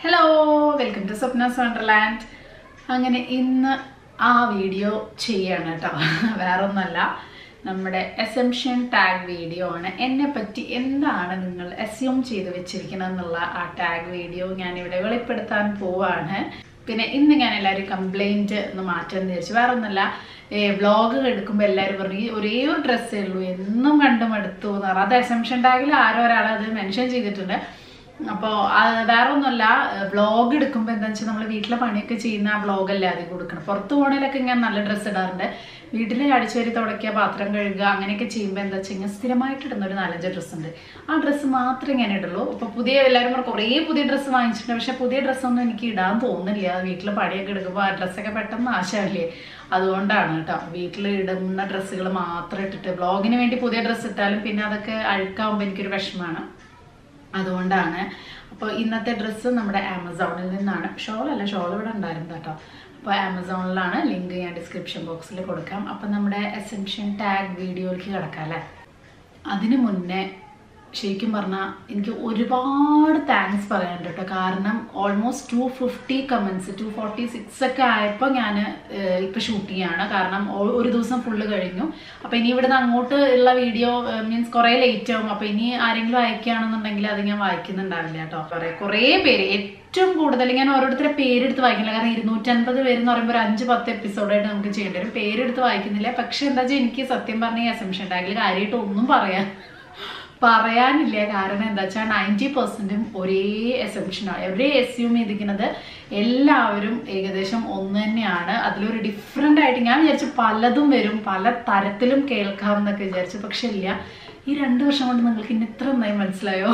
Hello welcome to Swapna's Wonderland അങ്ങനെ ഇന്ന് ആ വീഡിയോ ചെയ്യാണ് കേട്ടോ വേറെ ഒന്നല്ല നമ്മുടെ എസംഷൻ ടാഗ് വീഡിയോ ആണ് എന്നെ പറ്റി എന്താണ് നിങ്ങൾ അസ്യൂം ചെയ്ത് വെച്ചിരിക്കുന്നത് എന്നുള്ള ആ ടാഗ് വീഡിയോ ഞാനിവിടെ വെളിപ്പെടുത്താൻ പോവാണ് പിന്നെ ഇന്ന് ഞാൻ എല്ലാവരും കംപ്ലൈൻറ്റ് ഒന്ന് മാറ്റാൻ വിചാരിച്ചു വേറെ ഒന്നല്ല വ്ളോഗ് എടുക്കുമ്പോൾ എല്ലാവരും പറഞ്ഞു "ഈ ഒരേ ഒരു ഡ്രസ്സേ ഉള്ളൂ എന്നും കണ്ടും എടുത്തു എന്ന് പറഞ്ഞു അത് എസംഷൻ ടാഗിൽ ആരോ ഒരാൾ അത് മെൻഷൻ ചെയ്തിട്ടുണ്ട് അപ്പോൾ വേറെ ഒന്നുമല്ല വ്ളോഗ് എടുക്കുമ്പോൾ എന്താ വെച്ചാൽ നമ്മൾ വീട്ടിലെ പണിയൊക്കെ ചെയ്യുന്ന ആ വ്ളോഗല്ലേ ആദ്യം കൊടുക്കണം പുറത്ത് പോകണേലൊക്കെ ഞാൻ നല്ല ഡ്രസ്സ് ഇടാറുണ്ട് വീട്ടിൽ അടിച്ചുവരി തുടയ്ക്കുക പാത്രം കഴുകുക അങ്ങനെയൊക്കെ ചെയ്യുമ്പോൾ എന്താ വെച്ച് കഴിഞ്ഞാൽ സ്ഥിരമായിട്ട് ഇടുന്ന ഒരു നാലഞ്ച് ഡ്രസ്സ് ഉണ്ട് ആ ഡ്രസ്സ് മാത്രമേ ഞാൻ ഇടുള്ളൂ അപ്പോൾ പുതിയ എല്ലാവരും പറഞ്ഞു കുറേ പുതിയ ഡ്രസ്സ് വാങ്ങിച്ചിട്ടുണ്ട് പക്ഷേ പുതിയ ഡ്രസ്സൊന്നും എനിക്ക് ഇടാൻ തോന്നില്ല വീട്ടിൽ പണിയൊക്കെ എടുക്കുമ്പോൾ ആ ഡ്രസ്സൊക്കെ പെട്ടെന്ന് നാശമാവില്ലേ അതുകൊണ്ടാണ് കേട്ടോ വീട്ടിൽ ഇടുന്ന ഡ്രസ്സുകൾ മാത്രം ഇട്ടിട്ട് വ്ളോഗിന് വേണ്ടി പുതിയ ഡ്രസ്സ് ഇട്ടാലും പിന്നെ അതൊക്കെ അഴുക്കാവുമ്പോൾ എനിക്കൊരു വിഷമമാണ് അതുകൊണ്ടാണ് അപ്പോൾ ഇന്നത്തെ ഡ്രസ്സ് നമ്മുടെ ആമസോണിൽ നിന്നാണ് ഷോൾ അല്ല ഷോൾ ഇവിടെ ഉണ്ടായിരുന്നു കേട്ടോ അപ്പോൾ ആമസോണിലാണ് ലിങ്ക് ഞാൻ ഡിസ്ക്രിപ്ഷൻ ബോക്സിൽ കൊടുക്കാം അപ്പോൾ നമ്മുടെ എസെൻഷ്യൻ ടാഗ് വീഡിയോയിലേക്ക് കിടക്കാം അല്ലേ അതിന് മുന്നേ ശരിക്കും പറഞ്ഞാൽ എനിക്ക് ഒരുപാട് താങ്ക്സ് പറയാനുണ്ട് കേട്ടോ കാരണം almost two fifty comments to forty six ഒക്കെ ആയപ്പോൾ ഞാൻ ഇപ്പോൾ ഷൂട്ട് ചെയ്യാണ് കാരണം ഒ- ഒരു ദിവസം ഫുള്ള് കഴിഞ്ഞു അപ്പോൾ ഇനി ഇവിടുന്ന് അങ്ങോട്ട് ഉള്ള വീഡിയോ മീൻസ് കുറേ ലേറ്റ് ആവും അപ്പോൾ ഇനി ആരെങ്കിലും അയക്കുകയാണെന്നുണ്ടെങ്കിൽ അത് ഞാൻ വായിക്കുന്നുണ്ടാവില്ല കേട്ടോ കുറേ കുറേ പേര് ഏറ്റവും കൂടുതൽ ഞാൻ ഓരോരുത്തരെ പേരെടുത്ത് വായിക്കില്ല കാരണം ഇരുന്നൂറ്റൻപത് പേര് എന്ന് പറയുമ്പോൾ ഒരു അഞ്ച് പത്ത് എപ്പിസോഡായിട്ട് നമുക്ക് ചെയ്യേണ്ടി വരും പേരെടുത്ത് വായിക്കുന്നില്ല പക്ഷെ എന്താ വെച്ചാൽ എനിക്ക് സത്യം പറഞ്ഞ ഈ അസംഷൻ ടാഗിൽ കാര്യമായിട്ട് ഒന്നും പറയാൻ പറയാനില്ല കാരണം എന്താ വെച്ചാൽ നയൻറ്റി പെർസെൻറ്റും ഒരേ എസംഷനാണ് ഒരേ എസ്യൂം ചെയ്തിരിക്കുന്നത് എല്ലാവരും ഏകദേശം ഒന്ന് തന്നെയാണ് അതിലൊരു ഡിഫറെൻ്റ് ആയിട്ട് ഞാൻ വിചാരിച്ചു പലതും വരും പല തരത്തിലും കേൾക്കാം എന്നൊക്കെ വിചാരിച്ചു പക്ഷെ ഇല്ല ഈ രണ്ട് വർഷം കൊണ്ട് നിങ്ങൾക്ക് ഇന്ന് ഇത്ര നന്നായി മനസ്സിലായോ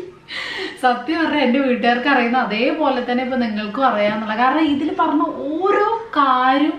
സത്യം പറഞ്ഞാൽ എൻ്റെ വീട്ടുകാർക്ക് അറിയുന്ന അതേപോലെ തന്നെ ഇപ്പൊ നിങ്ങൾക്കും അറിയാന്നുള്ള കാരണം ഇതിൽ പറഞ്ഞ ഓരോ കാര്യം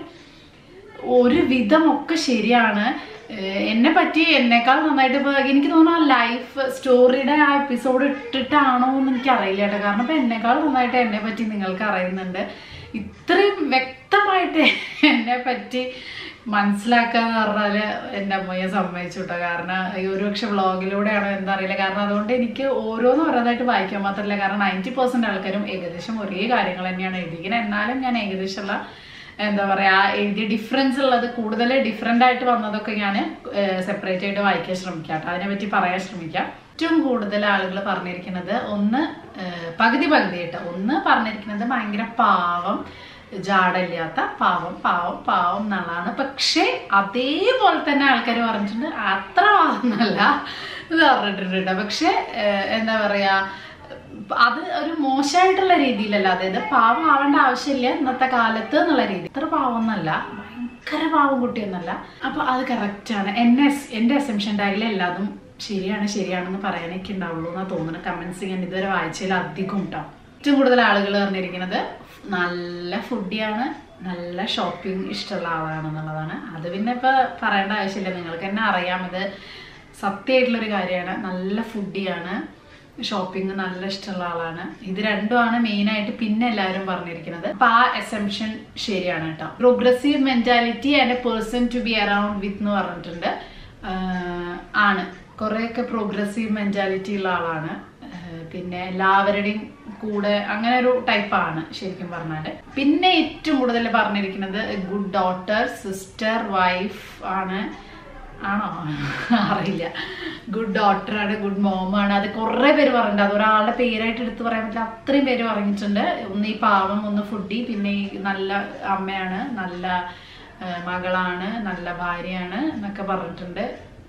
ഒരു വിധമൊക്കെ ശരിയാണ് ഏഹ് എന്നെ പറ്റി എന്നെക്കാൾ നന്നായിട്ട് ഇപ്പൊ എനിക്ക് തോന്നുന്നു ആ ലൈഫ് സ്റ്റോറിയുടെ ആ എപ്പിസോഡ് ഇട്ടിട്ടാണോ എന്ന് എനിക്ക് അറിയില്ല കേട്ടോ കാരണം ഇപ്പൊ എന്നെക്കാൾ നന്നായിട്ട് എന്നെ പറ്റി നിങ്ങൾക്ക് അറിയുന്നുണ്ട് ഇത്രയും വ്യക്തമായിട്ട് എന്നെ പറ്റി മനസ്സിലാക്കുക എന്ന് പറഞ്ഞാല് എൻ്റെ അമ്മയെ സമ്മതിച്ചു കേട്ടോ കാരണം ഈ ഒരു പക്ഷെ വ്ളോഗിലൂടെയാണോ എന്താ അറിയില്ല കാരണം അതുകൊണ്ട് എനിക്ക് ഓരോന്ന് ഓരോന്നായിട്ട് വായിക്കാൻ മാത്രമല്ല കാരണം നയൻറ്റി പെർസെൻറ്റ് ആൾക്കാരും ഏകദേശം ഒരേ കാര്യങ്ങൾ തന്നെയാണ് എഴുതിക്കുന്നത് എന്നാലും ഞാൻ ഏകദേശമുള്ള എന്താ പറയാ എഴുതിയ ഡിഫറൻസ് ഉള്ളത് കൂടുതൽ ഡിഫറെൻ്റ് ആയിട്ട് വന്നതൊക്കെ ഞാൻ സെപ്പറേറ്റ് ആയിട്ട് വായിക്കാൻ ശ്രമിക്കാം കേട്ടോ അതിനെപ്പറ്റി പറയാൻ ശ്രമിക്കാം ഏറ്റവും കൂടുതൽ ആളുകൾ പറഞ്ഞിരിക്കുന്നത് ഒന്ന് ഏഹ്, പകുതി പകുതി ആയിട്ട് ഒന്ന് പറഞ്ഞിരിക്കുന്നത് ഭയങ്കര പാവം ജാടയില്ലാത്ത പാവം പാവം പാവം എന്നുള്ളതാണ് പക്ഷേ അതേപോലെ തന്നെ ആൾക്കാർ പറഞ്ഞിട്ടുണ്ട് അത്ര പാവം എന്നല്ല ഇത് പറഞ്ഞിട്ടുണ്ട് പക്ഷെ ഏഹ്, എന്താ പറയാ അത് ഒരു മോശമായിട്ടുള്ള രീതിയിലല്ല അതായത് പാവം ആവേണ്ട ആവശ്യമില്ല ഇന്നത്തെ കാലത്ത് എന്നുള്ള രീതി ഇത്ര പാവം എന്നല്ല ഭയങ്കര പാവം കുട്ടിയൊന്നല്ല അപ്പൊ അത് കറക്റ്റാണ് എന്നെ എൻ്റെ അസംഷൻ ടാഗിൽ എല്ലാതും ശരിയാണ് ശരിയാണെന്ന് പറയാനൊക്കെ ഉണ്ടാവുള്ളൂ എന്നാ തോന്നുന്നു കമന്റ്സ് ഞാൻ ഇതുവരെ വായിച്ചതിൽ അധികം ഉണ്ടാവും ഏറ്റവും കൂടുതൽ ആളുകൾ പറഞ്ഞിരിക്കുന്നത് നല്ല ഫുഡിയാണ് നല്ല ഷോപ്പിംഗ് ഇഷ്ടമുള്ള ആളാണെന്നുള്ളതാണ് അത് പിന്നെ ഇപ്പൊ പറയേണ്ട ആവശ്യമില്ല നിങ്ങൾക്ക് തന്നെ അറിയാം ഇത് സത്യമായിട്ടുള്ളൊരു കാര്യമാണ് നല്ല ഫുഡിയാണ് ഷോപ്പിംഗ് നല്ല ഇഷ്ടമുള്ള ആളാണ് ഇത് രണ്ടുമാണ് മെയിൻ ആയിട്ട് പിന്നെ എല്ലാവരും പറഞ്ഞിരിക്കുന്നത് അപ്പൊ ആ എസംഷൻ ശരിയാണ് കേട്ടോ progressive mentality and a person to be around with എന്ന് പറഞ്ഞിട്ടുണ്ട് ആഹ് ആണ് കുറെയൊക്കെ പ്രോഗ്രസീവ് മെന്റാലിറ്റി ഉള്ള ആളാണ് ആഹ് പിന്നെ എല്ലാവരുടെയും കൂടെ അങ്ങനെ ഒരു ടൈപ്പാണ് ശരിക്കും പറഞ്ഞാല് പിന്നെ ഏറ്റവും കൂടുതൽ പറഞ്ഞിരിക്കുന്നത് ഗുഡ് ഡോട്ടർ സിസ്റ്റർ വൈഫ് ആണ് ആണോ അറിയില്ല ഗുഡ് ഡോട്ടറാണ് ഗുഡ് മോമാണ് അത് കുറേ പേര് പറഞ്ഞിട്ടുണ്ട് അത് ഒരാളുടെ പേരായിട്ട് എടുത്ത് പറയാൻ പറ്റില്ല അത്രയും പേര് പറഞ്ഞിട്ടുണ്ട് ഒന്ന് ഈ പാവം ഒന്ന് ഫുഡി പിന്നെ ഈ നല്ല അമ്മയാണ് നല്ല ആ, മകളാണ് നല്ല ഭാര്യയാണ് എന്നൊക്കെ പറഞ്ഞിട്ടുണ്ട്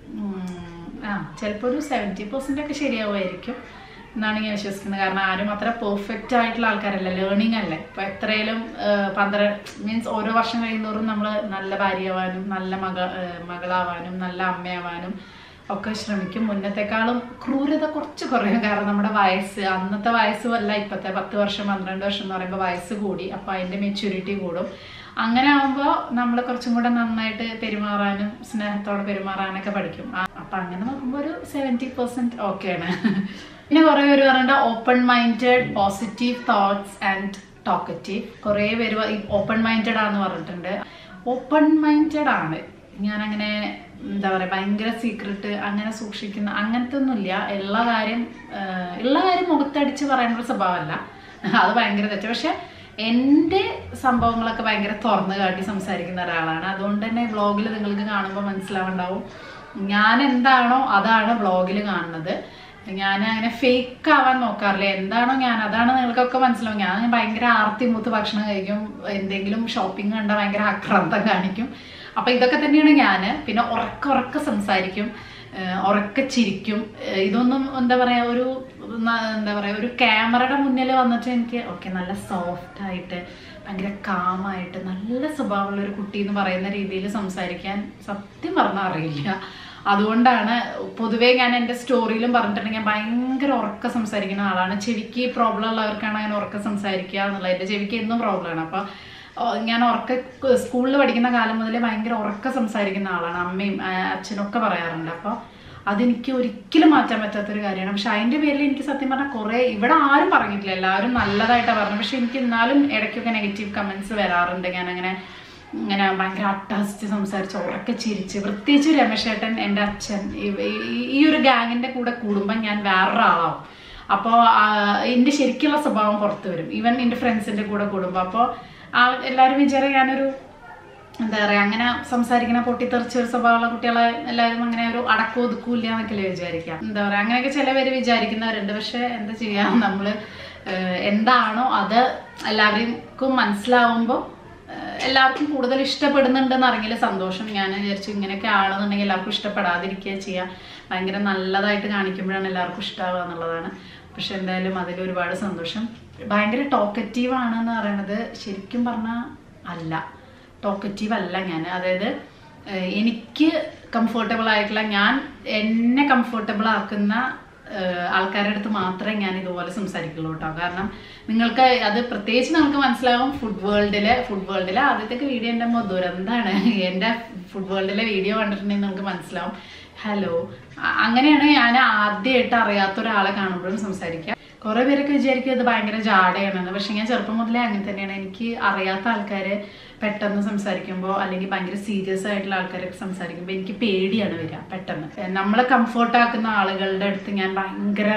ഉം, ആ ചിലപ്പോൾ ഒരു സെവൻറ്റി പെർസെൻ്റ് ഒക്കെ ശരിയാവുമായിരിക്കും എന്നാണ് ഞാൻ വിശ്വസിക്കുന്നത് കാരണം ആരും അത്ര പെർഫെക്റ്റ് ആയിട്ടുള്ള ആൾക്കാരല്ല ലേണിംഗ് അല്ലേ ഇപ്പൊ എത്രയായാലും പന്ത്രണ്ട് മീൻസ് ഓരോ വർഷം കഴിയുന്തോറും നമ്മൾ നല്ല ഭാര്യയാവാനും നല്ല മക ആ, മകളാവാനും നല്ല അമ്മയാവാനും ഒക്കെ ശ്രമിക്കും മുന്നത്തെക്കാളും ക്രൂരത കുറച്ച് കുറയും കാരണം നമ്മുടെ വയസ്സ് അന്നത്തെ വയസ്സും അല്ല ഇപ്പോഴത്തെ പത്ത് വർഷം പന്ത്രണ്ട് വർഷം എന്ന് പറയുമ്പോൾ വയസ്സ് കൂടി അപ്പോൾ അതിൻ്റെ മെച്യൂരിറ്റി കൂടും അങ്ങനെ ആകുമ്പോൾ നമ്മൾ കുറച്ചും കൂടെ നന്നായിട്ട് പെരുമാറാനും സ്നേഹത്തോടെ പെരുമാറാനൊക്കെ പഠിക്കും ആ, അപ്പൊ അങ്ങനെ നോക്കുമ്പോൾ ഒരു സെവൻറ്റി പെർസെന്റ് ഓക്കെയാണ് പിന്നെ കുറെ പേര് പറഞ്ഞിട്ട് open minded positive thoughts and talkative കുറേ പേര് ഓപ്പൺ മൈൻഡഡ് ആണെന്ന് പറഞ്ഞിട്ടുണ്ട് ഓപ്പൺ മൈൻഡഡ് ആണ് ഞാൻ അങ്ങനെ എന്താ പറയാ ഭയങ്കര സീക്രട്ട് അങ്ങനെ സൂക്ഷിക്കുന്ന അങ്ങനത്തെ ഒന്നുമില്ല ഉള്ള കാര്യം ആ, ഉള്ള കാര്യം മുഖത്തടിച്ച് പറയാനുള്ള സ്വഭാവമല്ല അത് ഭയങ്കര തെറ്റ് പക്ഷെ എൻ്റെ സംഭവങ്ങളൊക്കെ ഭയങ്കര തുറന്നു കാട്ടി സംസാരിക്കുന്ന ഒരാളാണ് അതുകൊണ്ട് തന്നെ വ്ളോഗിൽ നിങ്ങൾക്ക് കാണുമ്പോൾ മനസ്സിലാവുണ്ടാവും ഞാൻ എന്താണോ അതാണ് വ്ളോഗിൽ കാണുന്നത് ഞാൻ അങ്ങനെ ഫേക്ക് ആവാൻ നോക്കാറില്ല എന്താണോ ഞാൻ അതാണ് നിങ്ങൾക്കൊക്കെ മനസ്സിലാവും ഞാൻ ഭയങ്കര ആർത്തി മൂത്ത് ഭക്ഷണം കഴിക്കും എന്തെങ്കിലും ഷോപ്പിംഗ് കണ്ട ഭയങ്കര ആക്രാന്തം കാണിക്കും അപ്പൊ ഇതൊക്കെ തന്നെയാണ് ഞാൻ പിന്നെ ഉറക്ക ഉറക്ക സംസാരിക്കും ഏഹ് ഉറക്കെ ചിരിക്കും ഏഹ് ഇതൊന്നും എന്താ പറയാ ഒരു ന- എന്താ പറയാ ഒരു ക്യാമറയുടെ മുന്നിൽ വന്നിട്ട് എനിക്ക് ഓക്കെ നല്ല സോഫ്റ്റ് ആയിട്ട് ഭയങ്കര കാമായിട്ട് നല്ല സ്വഭാവമുള്ള ഒരു കുട്ടി എന്ന് പറയുന്ന രീതിയിൽ സംസാരിക്കാൻ സത്യം പറഞ്ഞാൽ അറിയില്ല അതുകൊണ്ടാണ് പൊതുവേ ഞാൻ എൻ്റെ സ്റ്റോറിയിലും പറഞ്ഞിട്ടുണ്ടെങ്കിൽ ഞാൻ ഭയങ്കര ഉറക്ക സംസാരിക്കുന്ന ആളാണ് ചെവിക്ക് പ്രോബ്ലം ഉള്ളവർക്കാണ് ഞാൻ ഉറക്ക സംസാരിക്കുക എന്നുള്ളത് എൻ്റെ ചെവിക്ക് എന്നും പ്രോബ്ലമാണ് അപ്പോൾ ഞാൻ ഉറക്ക സ്കൂളിൽ പഠിക്കുന്ന കാലം മുതലേ ഭയങ്കര ഉറക്ക സംസാരിക്കുന്ന ആളാണ് അമ്മയും ആ, അച്ഛനും ഒക്കെ പറയാറുണ്ട് അപ്പോൾ അതെനിക്ക് ഒരിക്കലും മാറ്റാൻ പറ്റാത്തൊരു കാര്യമാണ് പക്ഷെ അതിൻ്റെ പേരിൽ എനിക്ക് സത്യം പറഞ്ഞാൽ കുറേ ഇവിടെ ആരും പറഞ്ഞിട്ടില്ല എല്ലാവരും നല്ലതായിട്ടാണ് പറഞ്ഞത് പക്ഷെ എനിക്ക് എന്നാലും ഇടയ്ക്കൊക്കെ നെഗറ്റീവ് കമൻസ് വരാറുണ്ട് ഞാൻ അങ്ങനെ ഇങ്ങനെ ഭയങ്കര അട്ടഹസിച്ച് സംസാരിച്ച് ഉറക്കെ ചിരിച്ച് പ്രത്യേകിച്ച് രമേശേട്ടൻ എൻ്റെ അച്ഛൻ ഈ- ഈ- ഈ ഒരു ഗാങ്ങിൻ്റെ കൂടെ കൂടുമ്പോൾ ഞാൻ വേറൊരാളാവും അപ്പോൾ എൻ്റെ ശരിക്കുള്ള സ്വഭാവം പുറത്ത് വരും ഈവൻ എൻ്റെ ഫ്രണ്ട്സിൻ്റെ കൂടെ കൂടുമ്പോൾ അപ്പോൾ ആൾ എല്ലാവരും വിചാരം ഞാനൊരു എന്താ പറയുക അങ്ങനെ സംസാരിക്കുന്ന പൊട്ടിത്തെറിച്ച ഒരു സ്വഭാവമുള്ള കുട്ടികളെ എല്ലാവരും അങ്ങനെ ഒരു അടക്കവും ഒതുക്കൂല്ല എന്നൊക്കെയല്ലേ വിചാരിക്കാം എന്താ പറയുക അങ്ങനെയൊക്കെ ചില പേര് വിചാരിക്കുന്നവരുണ്ട് പക്ഷെ എന്താ ചെയ്യാം നമ്മൾ എന്താണോ അത് എല്ലാവർക്കും മനസ്സിലാവുമ്പോൾ എല്ലാവർക്കും കൂടുതൽ ഇഷ്ടപ്പെടുന്നുണ്ടെന്ന് അറിഞ്ഞില്ല സന്തോഷം ഞാൻ വിചാരിച്ചു ഇങ്ങനെയൊക്കെ ആണെന്നുണ്ടെങ്കിൽ എല്ലാവർക്കും ഇഷ്ടപ്പെടാതിരിക്കുക ചെയ്യുക ഭയങ്കര നല്ലതായിട്ട് കാണിക്കുമ്പോഴാണ് എല്ലാവർക്കും ഇഷ്ടമാവുക എന്നുള്ളതാണ് പക്ഷെ എന്തായാലും അതിൽ ഒരുപാട് സന്തോഷം ഭയങ്കര ടോക്കറ്റീവ് ആണെന്ന് പറയണത് ശരിക്കും പറഞ്ഞാൽ അല്ല ടോക്കറ്റീവ് അല്ല ഞാൻ അതായത് ഏഹ് എനിക്ക് കംഫർട്ടബിൾ ആയിട്ടുള്ള ഞാൻ എന്നെ കംഫർട്ടബിൾ ആക്കുന്ന ഏഹ് ആൾക്കാരുടെ അടുത്ത് മാത്രമേ ഞാൻ ഇതുപോലെ സംസാരിക്കുള്ളൂ കേട്ടോ കാരണം നിങ്ങൾക്ക് അത് പ്രത്യേകിച്ച് നമുക്ക് മനസ്സിലാവും ഫുഡ് വേൾഡിലെ ഫുഡ് വേൾഡിലെ ആദ്യത്തെ വീഡിയോ എൻ്റെ ദുരന്താണ് എൻ്റെ ഫുഡ് വേൾഡിലെ വീഡിയോ കണ്ടിട്ടുണ്ടെങ്കിൽ നമുക്ക് മനസ്സിലാവും ഹലോ അങ്ങനെയാണ് ഞാൻ ആദ്യമായിട്ട് അറിയാത്ത ഒരാളെ കാണുമ്പോഴും സംസാരിക്കുക കുറെ പേരൊക്കെ വിചാരിക്കും ഇത് ഭയങ്കര ജാടയാണെന്ന് പക്ഷെ ഞാൻ ചെറുപ്പം മുതലേ അങ്ങനെ തന്നെയാണ് എനിക്ക് അറിയാത്ത ആൾക്കാര് പെട്ടെന്ന് സംസാരിക്കുമ്പോൾ അല്ലെങ്കിൽ ഭയങ്കര സീരിയസ് ആയിട്ടുള്ള ആൾക്കാരൊക്കെ സംസാരിക്കുമ്പോൾ എനിക്ക് പേടിയാണ് വരിക പെട്ടെന്ന് ഏഹ് നമ്മളെ കംഫർട്ട് ആക്കുന്ന ആളുകളുടെ അടുത്ത് ഞാൻ ഭയങ്കര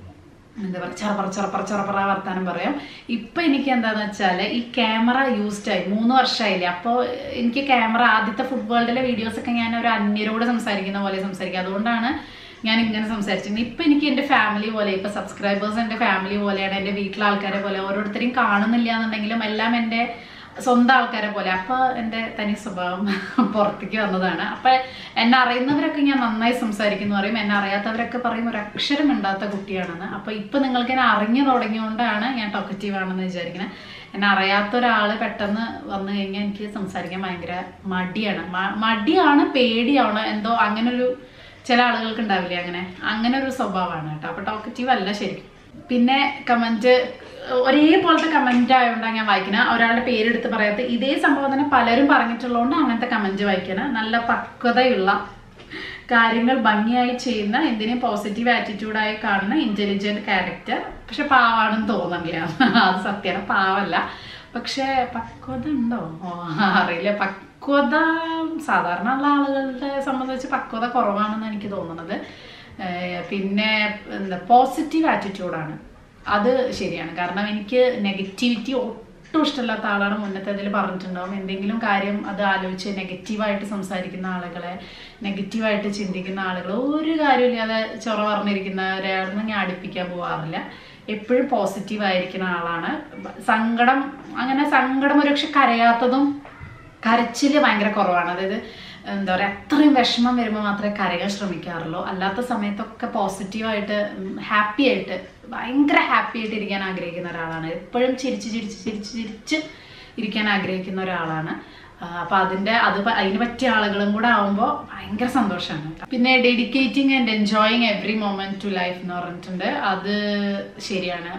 എന്താ പറയുക ചെറപ്പറ ചെറപ്പറ ചെറപ്പറ വർത്താനം പറയാം ഇപ്പൊ എനിക്ക് എന്താന്ന് വെച്ചാൽ ഈ ക്യാമറ യൂസ്ഡ് ആയി മൂന്ന് വർഷമായില്ലേ അപ്പോൾ എനിക്ക് ക്യാമറ ആദ്യത്തെ ഫുഡ് വേൾഡിലെ വീഡിയോസ് ഒക്കെ ഞാൻ ഒരു അന്യരോട് സംസാരിക്കുന്ന പോലെ സംസാരിക്കുക അതുകൊണ്ടാണ് ഞാൻ ഇങ്ങനെ സംസാരിച്ചിരുന്നത് ഇപ്പൊ എനിക്ക് എന്റെ ഫാമിലി പോലെ ഇപ്പൊ സബ്സ്ക്രൈബേഴ്സ് എന്റെ ഫാമിലി പോലെയാണ് എന്റെ വീട്ടിലെ ആൾക്കാരെ പോലെ ഓരോരുത്തരെയും കാണുന്നില്ല എന്നുണ്ടെങ്കിലും എല്ലാം എന്റെ സ്വന്തം ആൾക്കാരെ പോലെ അപ്പൊ എന്റെ തനി സ്വഭാവം പുറത്തേക്ക് വന്നതാണ് അപ്പൊ എന്നെ അറിയുന്നവരൊക്കെ ഞാൻ നന്നായി സംസാരിക്കുന്നു പറയും എന്നെ അറിയാത്തവരൊക്കെ പറയും ഒരു അക്ഷരം ഉണ്ടാത്ത കുട്ടിയാണെന്ന് അപ്പൊ ഇപ്പൊ നിങ്ങൾക്ക് എന്നെ അറിഞ്ഞു തുടങ്ങിയോണ്ടാണ് ഞാൻ ടോക്കറ്റീവ് ആണെന്ന് വിചാരിക്കുന്നത് എന്നെ അറിയാത്ത ഒരാള് പെട്ടെന്ന് വന്നു കഴിഞ്ഞാൽ എനിക്ക് സംസാരിക്കാൻ ഭയങ്കര മടിയാണ് മ- മടിയാണ് പേടിയാണ് എന്തോ അങ്ങനെ ഒരു ചില ആളുകൾക്ക് ഉണ്ടാവില്ലേ അങ്ങനെ അങ്ങനെ ഒരു സ്വഭാവമാണ് കേട്ടോ അപ്പൊ ടോക്കറ്റീവ് അല്ല ശരിക്കും പിന്നെ കമന്റ് ഒരേപോലത്തെ കമന്റ് ആയതുകൊണ്ടാണ് ഞാൻ വായിക്കുന്നത് ഒരാളുടെ പേരെടുത്ത് പറയാത്ത ഇതേ സംഭവം തന്നെ പലരും പറഞ്ഞിട്ടുള്ളതുകൊണ്ട് അങ്ങനത്തെ കമന്റ് വായിക്കണം നല്ല പക്വതയുള്ള കാര്യങ്ങൾ ഭംഗിയായി ചെയ്യുന്ന എന്തിനേയും പോസിറ്റീവ് ആറ്റിറ്റ്യൂഡായി കാണുന്ന ഇന്റലിജന്റ് ക്യാരക്ടർ പക്ഷെ പാവാണെന്ന് തോന്നുന്നില്ല അത് സത്യമാണ് പാവല്ല പക്ഷെ പക്വത ഉണ്ടോ ഓ അറിയില്ല പക്വത സാധാരണ ഉള്ള ആളുകളുടെ സംബന്ധിച്ച് പക്വത കുറവാണെന്ന് എനിക്ക് തോന്നുന്നത് ഏഹ് പിന്നെ എന്താ പോസിറ്റീവ് ആറ്റിറ്റ്യൂഡാണ് അത് ശരിയാണ് കാരണം എനിക്ക് നെഗറ്റിവിറ്റി ഒട്ടും ഇഷ്ടമില്ലാത്ത ആളാണ് മുന്നത്തെ അതിൽ പറഞ്ഞിട്ടുണ്ടാവും എന്തെങ്കിലും കാര്യം അത് ആലോചിച്ച് നെഗറ്റീവായിട്ട് സംസാരിക്കുന്ന ആളുകളെ നെഗറ്റീവായിട്ട് ചിന്തിക്കുന്ന ആളുകൾ ഒരു കാര്യമില്ലാതെ ചൊറ പറഞ്ഞിരിക്കുന്നവരെയൊന്നും ഞാൻ അടുപ്പിക്കാൻ പോകാറില്ല എപ്പോഴും പോസിറ്റീവ് ആയിരിക്കുന്ന ആളാണ് സങ്കടം അങ്ങനെ സങ്കടം ഒരുപക്ഷെ കരയാത്തതും കരച്ചില് ഭയങ്കര കുറവാണ് അതായത് എന്താ പറയുക അത്രയും വിഷമം വരുമ്പോൾ മാത്രമേ കരയാൻ ശ്രമിക്കാറുള്ളൂ അല്ലാത്ത സമയത്തൊക്കെ പോസിറ്റീവായിട്ട് ഹാപ്പി ആയിട്ട് ഭയങ്കര ഹാപ്പി ആയിട്ട് ഇരിക്കാൻ ആഗ്രഹിക്കുന്ന ഒരാളാണ് എപ്പോഴും ചിരിച്ച് ചിരിച്ച് ചിരിച്ച് ചിരിച്ച് ഇരിക്കാൻ ആഗ്രഹിക്കുന്ന ഒരാളാണ് ആ, അപ്പൊ അതിന്റെ അത് പ- അതിന് പറ്റിയ ആളുകളും കൂടെ ആവുമ്പോൾ ഭയങ്കര സന്തോഷമാണ് പിന്നെ dedicating and enjoying every moment to life എന്ന് പറഞ്ഞിട്ടുണ്ട് അത് ശരിയാണ്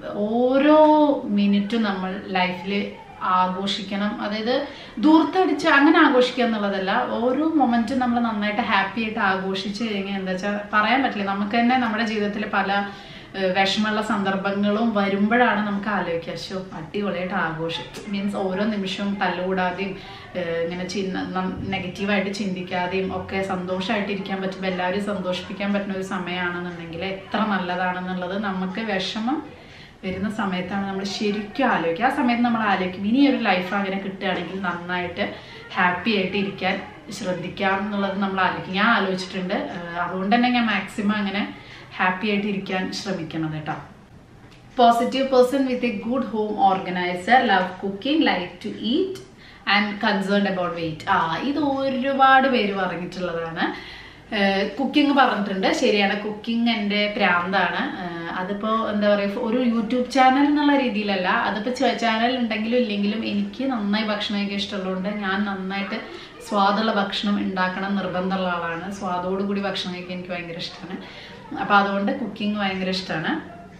ഓരോ മിനിറ്റും നമ്മൾ ലൈഫിൽ ആഘോഷിക്കണം അതായത് ദൂർത്തടിച്ച് അങ്ങനെ ആഘോഷിക്കുക എന്നുള്ളതല്ല ഓരോ മൊമെന്റും നമ്മൾ നന്നായിട്ട് ഹാപ്പി ആയിട്ട് ആഘോഷിച്ച് കഴിഞ്ഞാൽ എന്താ വെച്ചാൽ പറയാൻ പറ്റില്ല നമുക്ക് തന്നെ നമ്മുടെ ജീവിതത്തിൽ പല ഏഹ്, വിഷമമുള്ള സന്ദർഭങ്ങളും വരുമ്പോഴാണ് നമുക്ക് ആലോചിക്കുക ശോ അടിപൊളിയായിട്ട് ആഘോഷം മീൻസ് ഓരോ നിമിഷവും തല്ലുകൂടാതെയും ഏഹ്, ഇങ്ങനെ ചിന്ന നെഗറ്റീവായിട്ട് ചിന്തിക്കാതെയും ഒക്കെ സന്തോഷമായിട്ട് ഇരിക്കാൻ പറ്റുമ്പോൾ എല്ലാവരെയും സന്തോഷിപ്പിക്കാൻ പറ്റുന്ന ഒരു സമയമാണെന്നുണ്ടെങ്കിൽ എത്ര നല്ലതാണെന്നുള്ളത് നമുക്ക് വിഷമം വരുന്ന സമയത്താണ് നമ്മൾ ശരിക്കും ആലോചിക്കുക ആ സമയത്ത് നമ്മൾ ആലോചിക്കും ഇനി ഒരു ലൈഫ് അങ്ങനെ കിട്ടുകയാണെങ്കിൽ നന്നായിട്ട് ഹാപ്പി ആയിട്ട് ഇരിക്കാൻ ശ്രദ്ധിക്കാം എന്നുള്ളത് നമ്മൾ ആലോചിക്കും ഞാൻ ആലോചിച്ചിട്ടുണ്ട് ഏഹ് അതുകൊണ്ട് തന്നെ ഞാൻ മാക്സിമം അങ്ങനെ ഹാപ്പി ആയിട്ട് ഇരിക്കാൻ ശ്രമിക്കണം കേട്ടോ positive person with a good home organiser love cooking like to eat and concerned about weight ആ ഇത് ഒരുപാട് പേര് പറഞ്ഞിട്ടുള്ളതാണ് കുക്കിംഗ് പറഞ്ഞിട്ടുണ്ട് ശരിയാണ് കുക്കിംഗ് എൻ്റെ പ്രാന്താണ് ഏഹ് അതിപ്പോ എന്താ പറയുക ഒരു യൂട്യൂബ് ചാനൽ എന്നുള്ള രീതിയിലല്ല അതിപ്പോ ചാനൽ ഉണ്ടെങ്കിലും ഇല്ലെങ്കിലും എനിക്ക് നന്നായി ഭക്ഷണം കഴിക്കാൻ ഇഷ്ടമുള്ളതുകൊണ്ട് ഞാൻ നന്നായിട്ട് സ്വാദുള്ള ഭക്ഷണം ഉണ്ടാക്കണം നിർബന്ധമുള്ള ആളാണ് സ്വാദോടുകൂടി ഭക്ഷണം കഴിക്കാൻ എനിക്ക് ഭയങ്കര ഇഷ്ടമാണ് അപ്പോൾ അതുകൊണ്ട് കുക്കിംഗ് ഭയങ്കര ഇഷ്ടമാണ്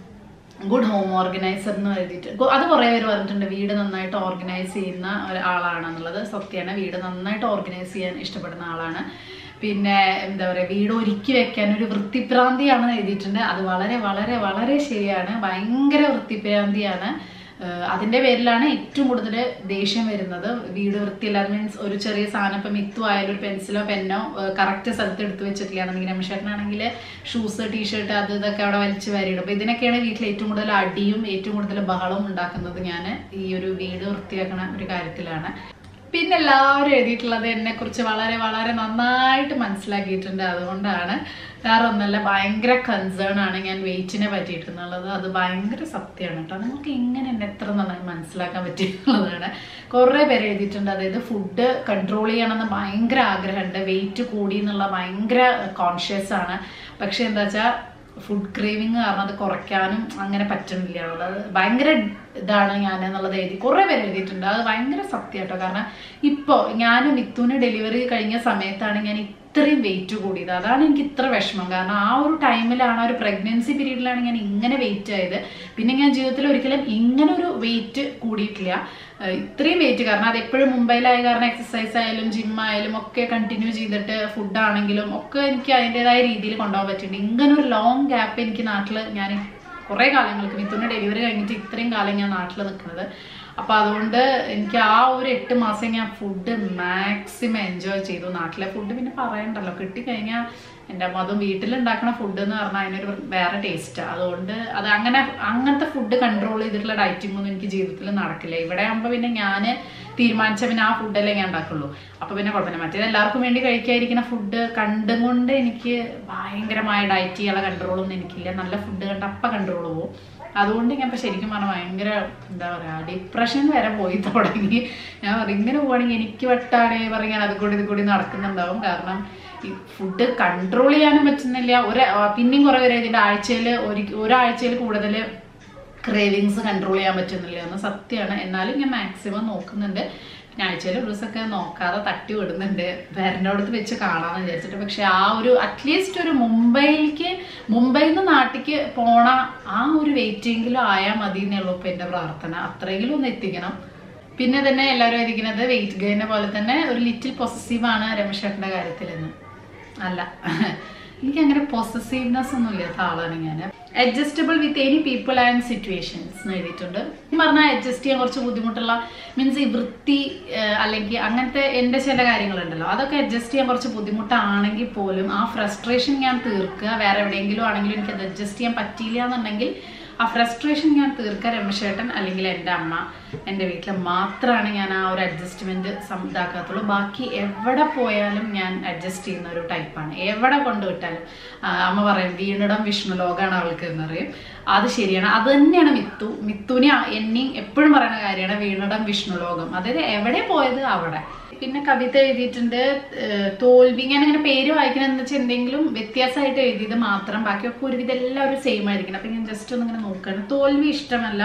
ഗുഡ് ഹോം ഓർഗനൈസർ എന്ന് എഴുതിയിട്ട് ഗു- അത് കുറേ പേര് പറഞ്ഞിട്ടുണ്ട് വീട് നന്നായിട്ട് ഓർഗനൈസ് ചെയ്യുന്ന ഒരാളാണെന്നുള്ളത് സത്യമാണ് വീട് നന്നായിട്ട് ഓർഗനൈസ് ചെയ്യാൻ ഇഷ്ടപ്പെടുന്ന ആളാണ് പിന്നെ എന്താ പറയുക വീട് ഒരുക്കി വെക്കാൻ ഒരു വൃത്തിഭ്രാന്തിയാണെന്ന് എഴുതിയിട്ടുണ്ട് അത് വളരെ വളരെ വളരെ ശരിയാണ് ഭയങ്കര വൃത്തിഭ്രാന്തിയാണ് ഏഹ് അതിന്റെ പേരിലാണ് ഏറ്റവും കൂടുതൽ ദേഷ്യം വരുന്നത് വീട് വൃത്തിയില്ലാതെ മീൻസ് ഒരു ചെറിയ സാധനം ഇപ്പം മിത്തു ആയാലും ഒരു പെൻസിലോ പെന്നോ കറക്റ്റ് സ്ഥലത്ത് എടുത്ത് വെച്ചിട്ടില്ലാന്നുണ്ടെങ്കിൽ രമേശേട്ടനാണെങ്കിൽ ഷൂസ് ടീഷർട്ട് അത് ഇതൊക്കെ അവിടെ വലിച്ചു വാരിയിടും അപ്പോൾ ഇതിനൊക്കെയാണ് വീട്ടിൽ ഏറ്റവും കൂടുതൽ അടിയും ഏറ്റവും കൂടുതൽ ബഹളവും ഉണ്ടാക്കുന്നത് ഞാൻ ഈ ഒരു വീട് വൃത്തിയാക്കണ ഒരു കാര്യത്തിലാണ് പിന്നെ എല്ലാവരും എഴുതിയിട്ടുള്ളത് എന്നെ കുറിച്ച് വളരെ വളരെ നന്നായിട്ട് മനസ്സിലാക്കിയിട്ടുണ്ട് അതുകൊണ്ടാണ് വേറെ ഒന്നല്ല ഭയങ്കര കൺസേൺ ആണ് ഞാൻ വെയിറ്റിനെ പറ്റിയിട്ടുള്ളത് അത് ഭയങ്കര സത്യമാണ് കേട്ടോ നിങ്ങൾക്ക് എങ്ങനെ എന്നെ എത്ര നന്നായി മനസ്സിലാക്കാൻ പറ്റിയിട്ടുള്ളതാണ് കുറേ പേര് എഴുതിയിട്ടുണ്ട് അതായത് ഫുഡ് കൺട്രോൾ ചെയ്യണമെന്ന് ഭയങ്കര ആഗ്രഹമുണ്ട് വെയിറ്റ് കൂടി എന്നുള്ള ഭയങ്കര കോൺഷ്യസ് ആണ് പക്ഷെ എന്താ വെച്ചാൽ ഫുഡ് ക്രേവിങ് കാരണം അത് കുറയ്ക്കാനും അങ്ങനെ പറ്റുന്നില്ല എന്നുള്ളത് ഭയങ്കര ഇതാണ് ഞാൻ എന്നുള്ളത് എഴുതി കുറേ പേര് എഴുതിയിട്ടുണ്ട് അത് ഭയങ്കര സത്യം കേട്ടോ കാരണം ഇപ്പോൾ ഞാൻ മിത്തുവിന് ഡെലിവറി കഴിഞ്ഞ സമയത്താണ് ഞാൻ ഇത്രയും വെയിറ്റ് കൂടിയത് അതാണ് എനിക്ക് ഇത്ര വിഷമം കാരണം ആ ഒരു ടൈമിലാണ് ആ ഒരു പ്രഗ്നൻസി പീരീഡിലാണ് ഞാൻ ഇങ്ങനെ വെയിറ്റ് ആയത് പിന്നെ ഞാൻ ജീവിതത്തിൽ ഒരിക്കലും ഇങ്ങനെ ഒരു വെയിറ്റ് കൂടിയിട്ടില്ല ഏഹ് ഇത്രയും വെയിറ്റ് കാരണം അത് എപ്പോഴും മുംബൈയിലായ കാരണം എക്സസൈസ് ആയാലും ജിം ആയാലും ഒക്കെ കണ്ടിന്യൂ ചെയ്തിട്ട് ഫുഡ് ആണെങ്കിലും ഒക്കെ എനിക്ക് അതിൻ്റെതായ രീതിയിൽ കൊണ്ടുപോകാൻ പറ്റിയിട്ടുണ്ട് ഇങ്ങനെ ഒരു ലോങ് ഗ്യാപ്പ് എനിക്ക് നാട്ടിൽ ഞാൻ കുറേ കാലങ്ങൾക്ക് മിഥുൻ്റെ ഡെലിവറി കഴിഞ്ഞിട്ട് ഇത്രയും കാലം ഞാൻ നാട്ടിൽ നിൽക്കുന്നത് അപ്പോൾ അതുകൊണ്ട് എനിക്ക് ആ ഒരു എട്ട് മാസം ഞാൻ ഫുഡ് മാക്സിമം എൻജോയ് ചെയ്തു നാട്ടിലെ ഫുഡ് പിന്നെ പറയണ്ടല്ലോ കിട്ടിക്കഴിഞ്ഞാൽ എൻ്റെ അമ്മ അതും വീട്ടിലുണ്ടാക്കുന്ന ഫുഡ് എന്ന് പറഞ്ഞാൽ അതിനൊരു വേറെ ടേസ്റ്റാണ് അതുകൊണ്ട് അത് അങ്ങനെ അങ്ങനത്തെ ഫുഡ് കൺട്രോൾ ചെയ്തിട്ടുള്ള ഡയറ്റിംഗ് ഒന്നും എനിക്ക് ജീവിതത്തിൽ നടക്കില്ല ഇവിടെ ആകുമ്പോൾ പിന്നെ ഞാൻ തീരുമാനിച്ച പിന്നെ ആ ഫുഡല്ലേ ഞാൻ ഉണ്ടാക്കുള്ളൂ അപ്പോൾ പിന്നെ കുഴപ്പമില്ല മറ്റേത് എല്ലാവർക്കും വേണ്ടി കഴിക്കാതിരിക്കുന്ന ഫുഡ് കണ്ടും കൊണ്ട് എനിക്ക് ഭയങ്കരമായ ഡയറ്റ് ചെയ്യാനുള്ള കൺട്രോളൊന്നും എനിക്കില്ല നല്ല ഫുഡ് കണ്ട് അപ്പം കൺട്രോൾ പോകും അതുകൊണ്ട് ഞാൻ ഇപ്പം ശരിക്കും പറഞ്ഞാൽ ഭയങ്കര എന്താ പറയുക ഡിപ്രഷൻ വരെ പോയി തുടങ്ങി ഞാൻ പറയും ഇങ്ങനെ പോവുകയാണെങ്കിൽ എനിക്ക് വട്ടാണ് പറയും ഞാൻ അത് കൂടി ഇത് കൂടി നടക്കുന്നുണ്ടാവും കാരണം ഈ ഫുഡ് കൺട്രോൾ ചെയ്യാനും പറ്റുന്നില്ല ഒരു ആ, പിന്നെയും കുറേ പേര് ഇതിൻ്റെ ആഴ്ചയിൽ ഒരു ഒരാഴ്ചയിൽ കൂടുതൽ ക്രേവിങ്സ് കൺട്രോൾ ചെയ്യാൻ പറ്റുന്നില്ല എന്ന് സത്യമാണ് എന്നാലും ഞാൻ മാക്സിമം നോക്കുന്നുണ്ട് പിന്നെ ആഴ്ചയിൽ ഒരു ദിവസമൊക്കെ നോക്കാതെ തട്ടി വിടുന്നുണ്ട് വേറെ അടുത്ത് വെച്ച് കാണാമെന്ന് വിചാരിച്ചിട്ട് പക്ഷെ ആ ഒരു അറ്റ്ലീസ്റ്റ് ഒരു മുംബൈയിലേക്ക് മുംബൈയിൽ നിന്ന് നാട്ടിലേക്ക് പോണ ആ ഒരു വെയിറ്റെങ്കിലും ആയാൽ മതി എന്നുള്ളൂ ഇപ്പം എൻ്റെ പ്രാർത്ഥന അത്രയെങ്കിലും ഒന്ന് എത്തിക്കണം പിന്നെ തന്നെ എല്ലാവരും ഇരിക്കുന്നത് വെയിറ്റ് ഗെയിനെ പോലെ തന്നെ ഒരു ലിറ്റിൽ പൊസസീവാണ് രമേശേട്ടൻ്റെ കാര്യത്തിലെന്ന് അല്ല എനിക്ക് അങ്ങനെ പൊസസീവ്നെസ് ഒന്നും ഇല്ലാത്ത ആളാണ് ഞാൻ adjustable with any people and situations എന്ന് എഴുതിയിട്ടുണ്ട് എന്ന് പറഞ്ഞാൽ അഡ്ജസ്റ്റ് ചെയ്യാൻ കുറച്ച് ബുദ്ധിമുട്ടുള്ള മീൻസ് ഈ വൃത്തി ഏഹ്, അല്ലെങ്കിൽ അങ്ങനത്തെ എൻ്റെ ചില കാര്യങ്ങളുണ്ടല്ലോ അതൊക്കെ അഡ്ജസ്റ്റ് ചെയ്യാൻ കുറച്ച് ബുദ്ധിമുട്ടാണെങ്കിൽ പോലും ആ ഫ്രസ്ട്രേഷൻ ഞാൻ തീർക്കുക വേറെ എവിടെയെങ്കിലും ആണെങ്കിലും എനിക്ക് അത് അഡ്ജസ്റ്റ് ചെയ്യാൻ പറ്റിയില്ല എന്നുണ്ടെങ്കിൽ ആ ഫ്രസ്ട്രേഷൻ ഞാൻ തീർക്കാൻ രമേശേട്ടൻ അല്ലെങ്കിൽ എൻ്റെ അമ്മ എൻ്റെ വീട്ടിൽ മാത്രമാണ് ഞാൻ ആ ഒരു അഡ്ജസ്റ്റ്മെൻറ്റ് ഇതാക്കാത്തുള്ളൂ ബാക്കി എവിടെ പോയാലും ഞാൻ അഡ്ജസ്റ്റ് ചെയ്യുന്ന ഒരു ടൈപ്പാണ് എവിടെ കൊണ്ടുവിട്ടാലും ആ, അമ്മ പറയും വീണിടം വിഷ്ണു ലോകമാണ് അവൾക്ക് എന്ന് പറയും അത് ശരിയാണ് അത് തന്നെയാണ് മിത്തു മിത്തുവിനെ എന്നെയും എപ്പോഴും പറയുന്ന കാര്യമാണ് വീണിടം വിഷ്ണു ലോകം അതായത് എവിടെ പോയത് അവിടെ പിന്നെ കവിത എഴുതിയിട്ടുണ്ട് ഏഹ് തോൽവി ഞാൻ അങ്ങനെ പേര് വായിക്കണം എന്ന് വെച്ചാൽ എന്തെങ്കിലും വ്യത്യാസമായിട്ട് എഴുതിയത് മാത്രം ബാക്കിയൊക്കെ ഒരുവിധം എല്ലാവരും സെയിം ആയിരിക്കണം അപ്പം ഞാൻ ജസ്റ്റ് ഒന്ന് ഇങ്ങനെ നോക്കുകയാണ് തോൽവി ഇഷ്ടമല്ല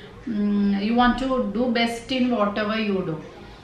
you want to do best in whatever you do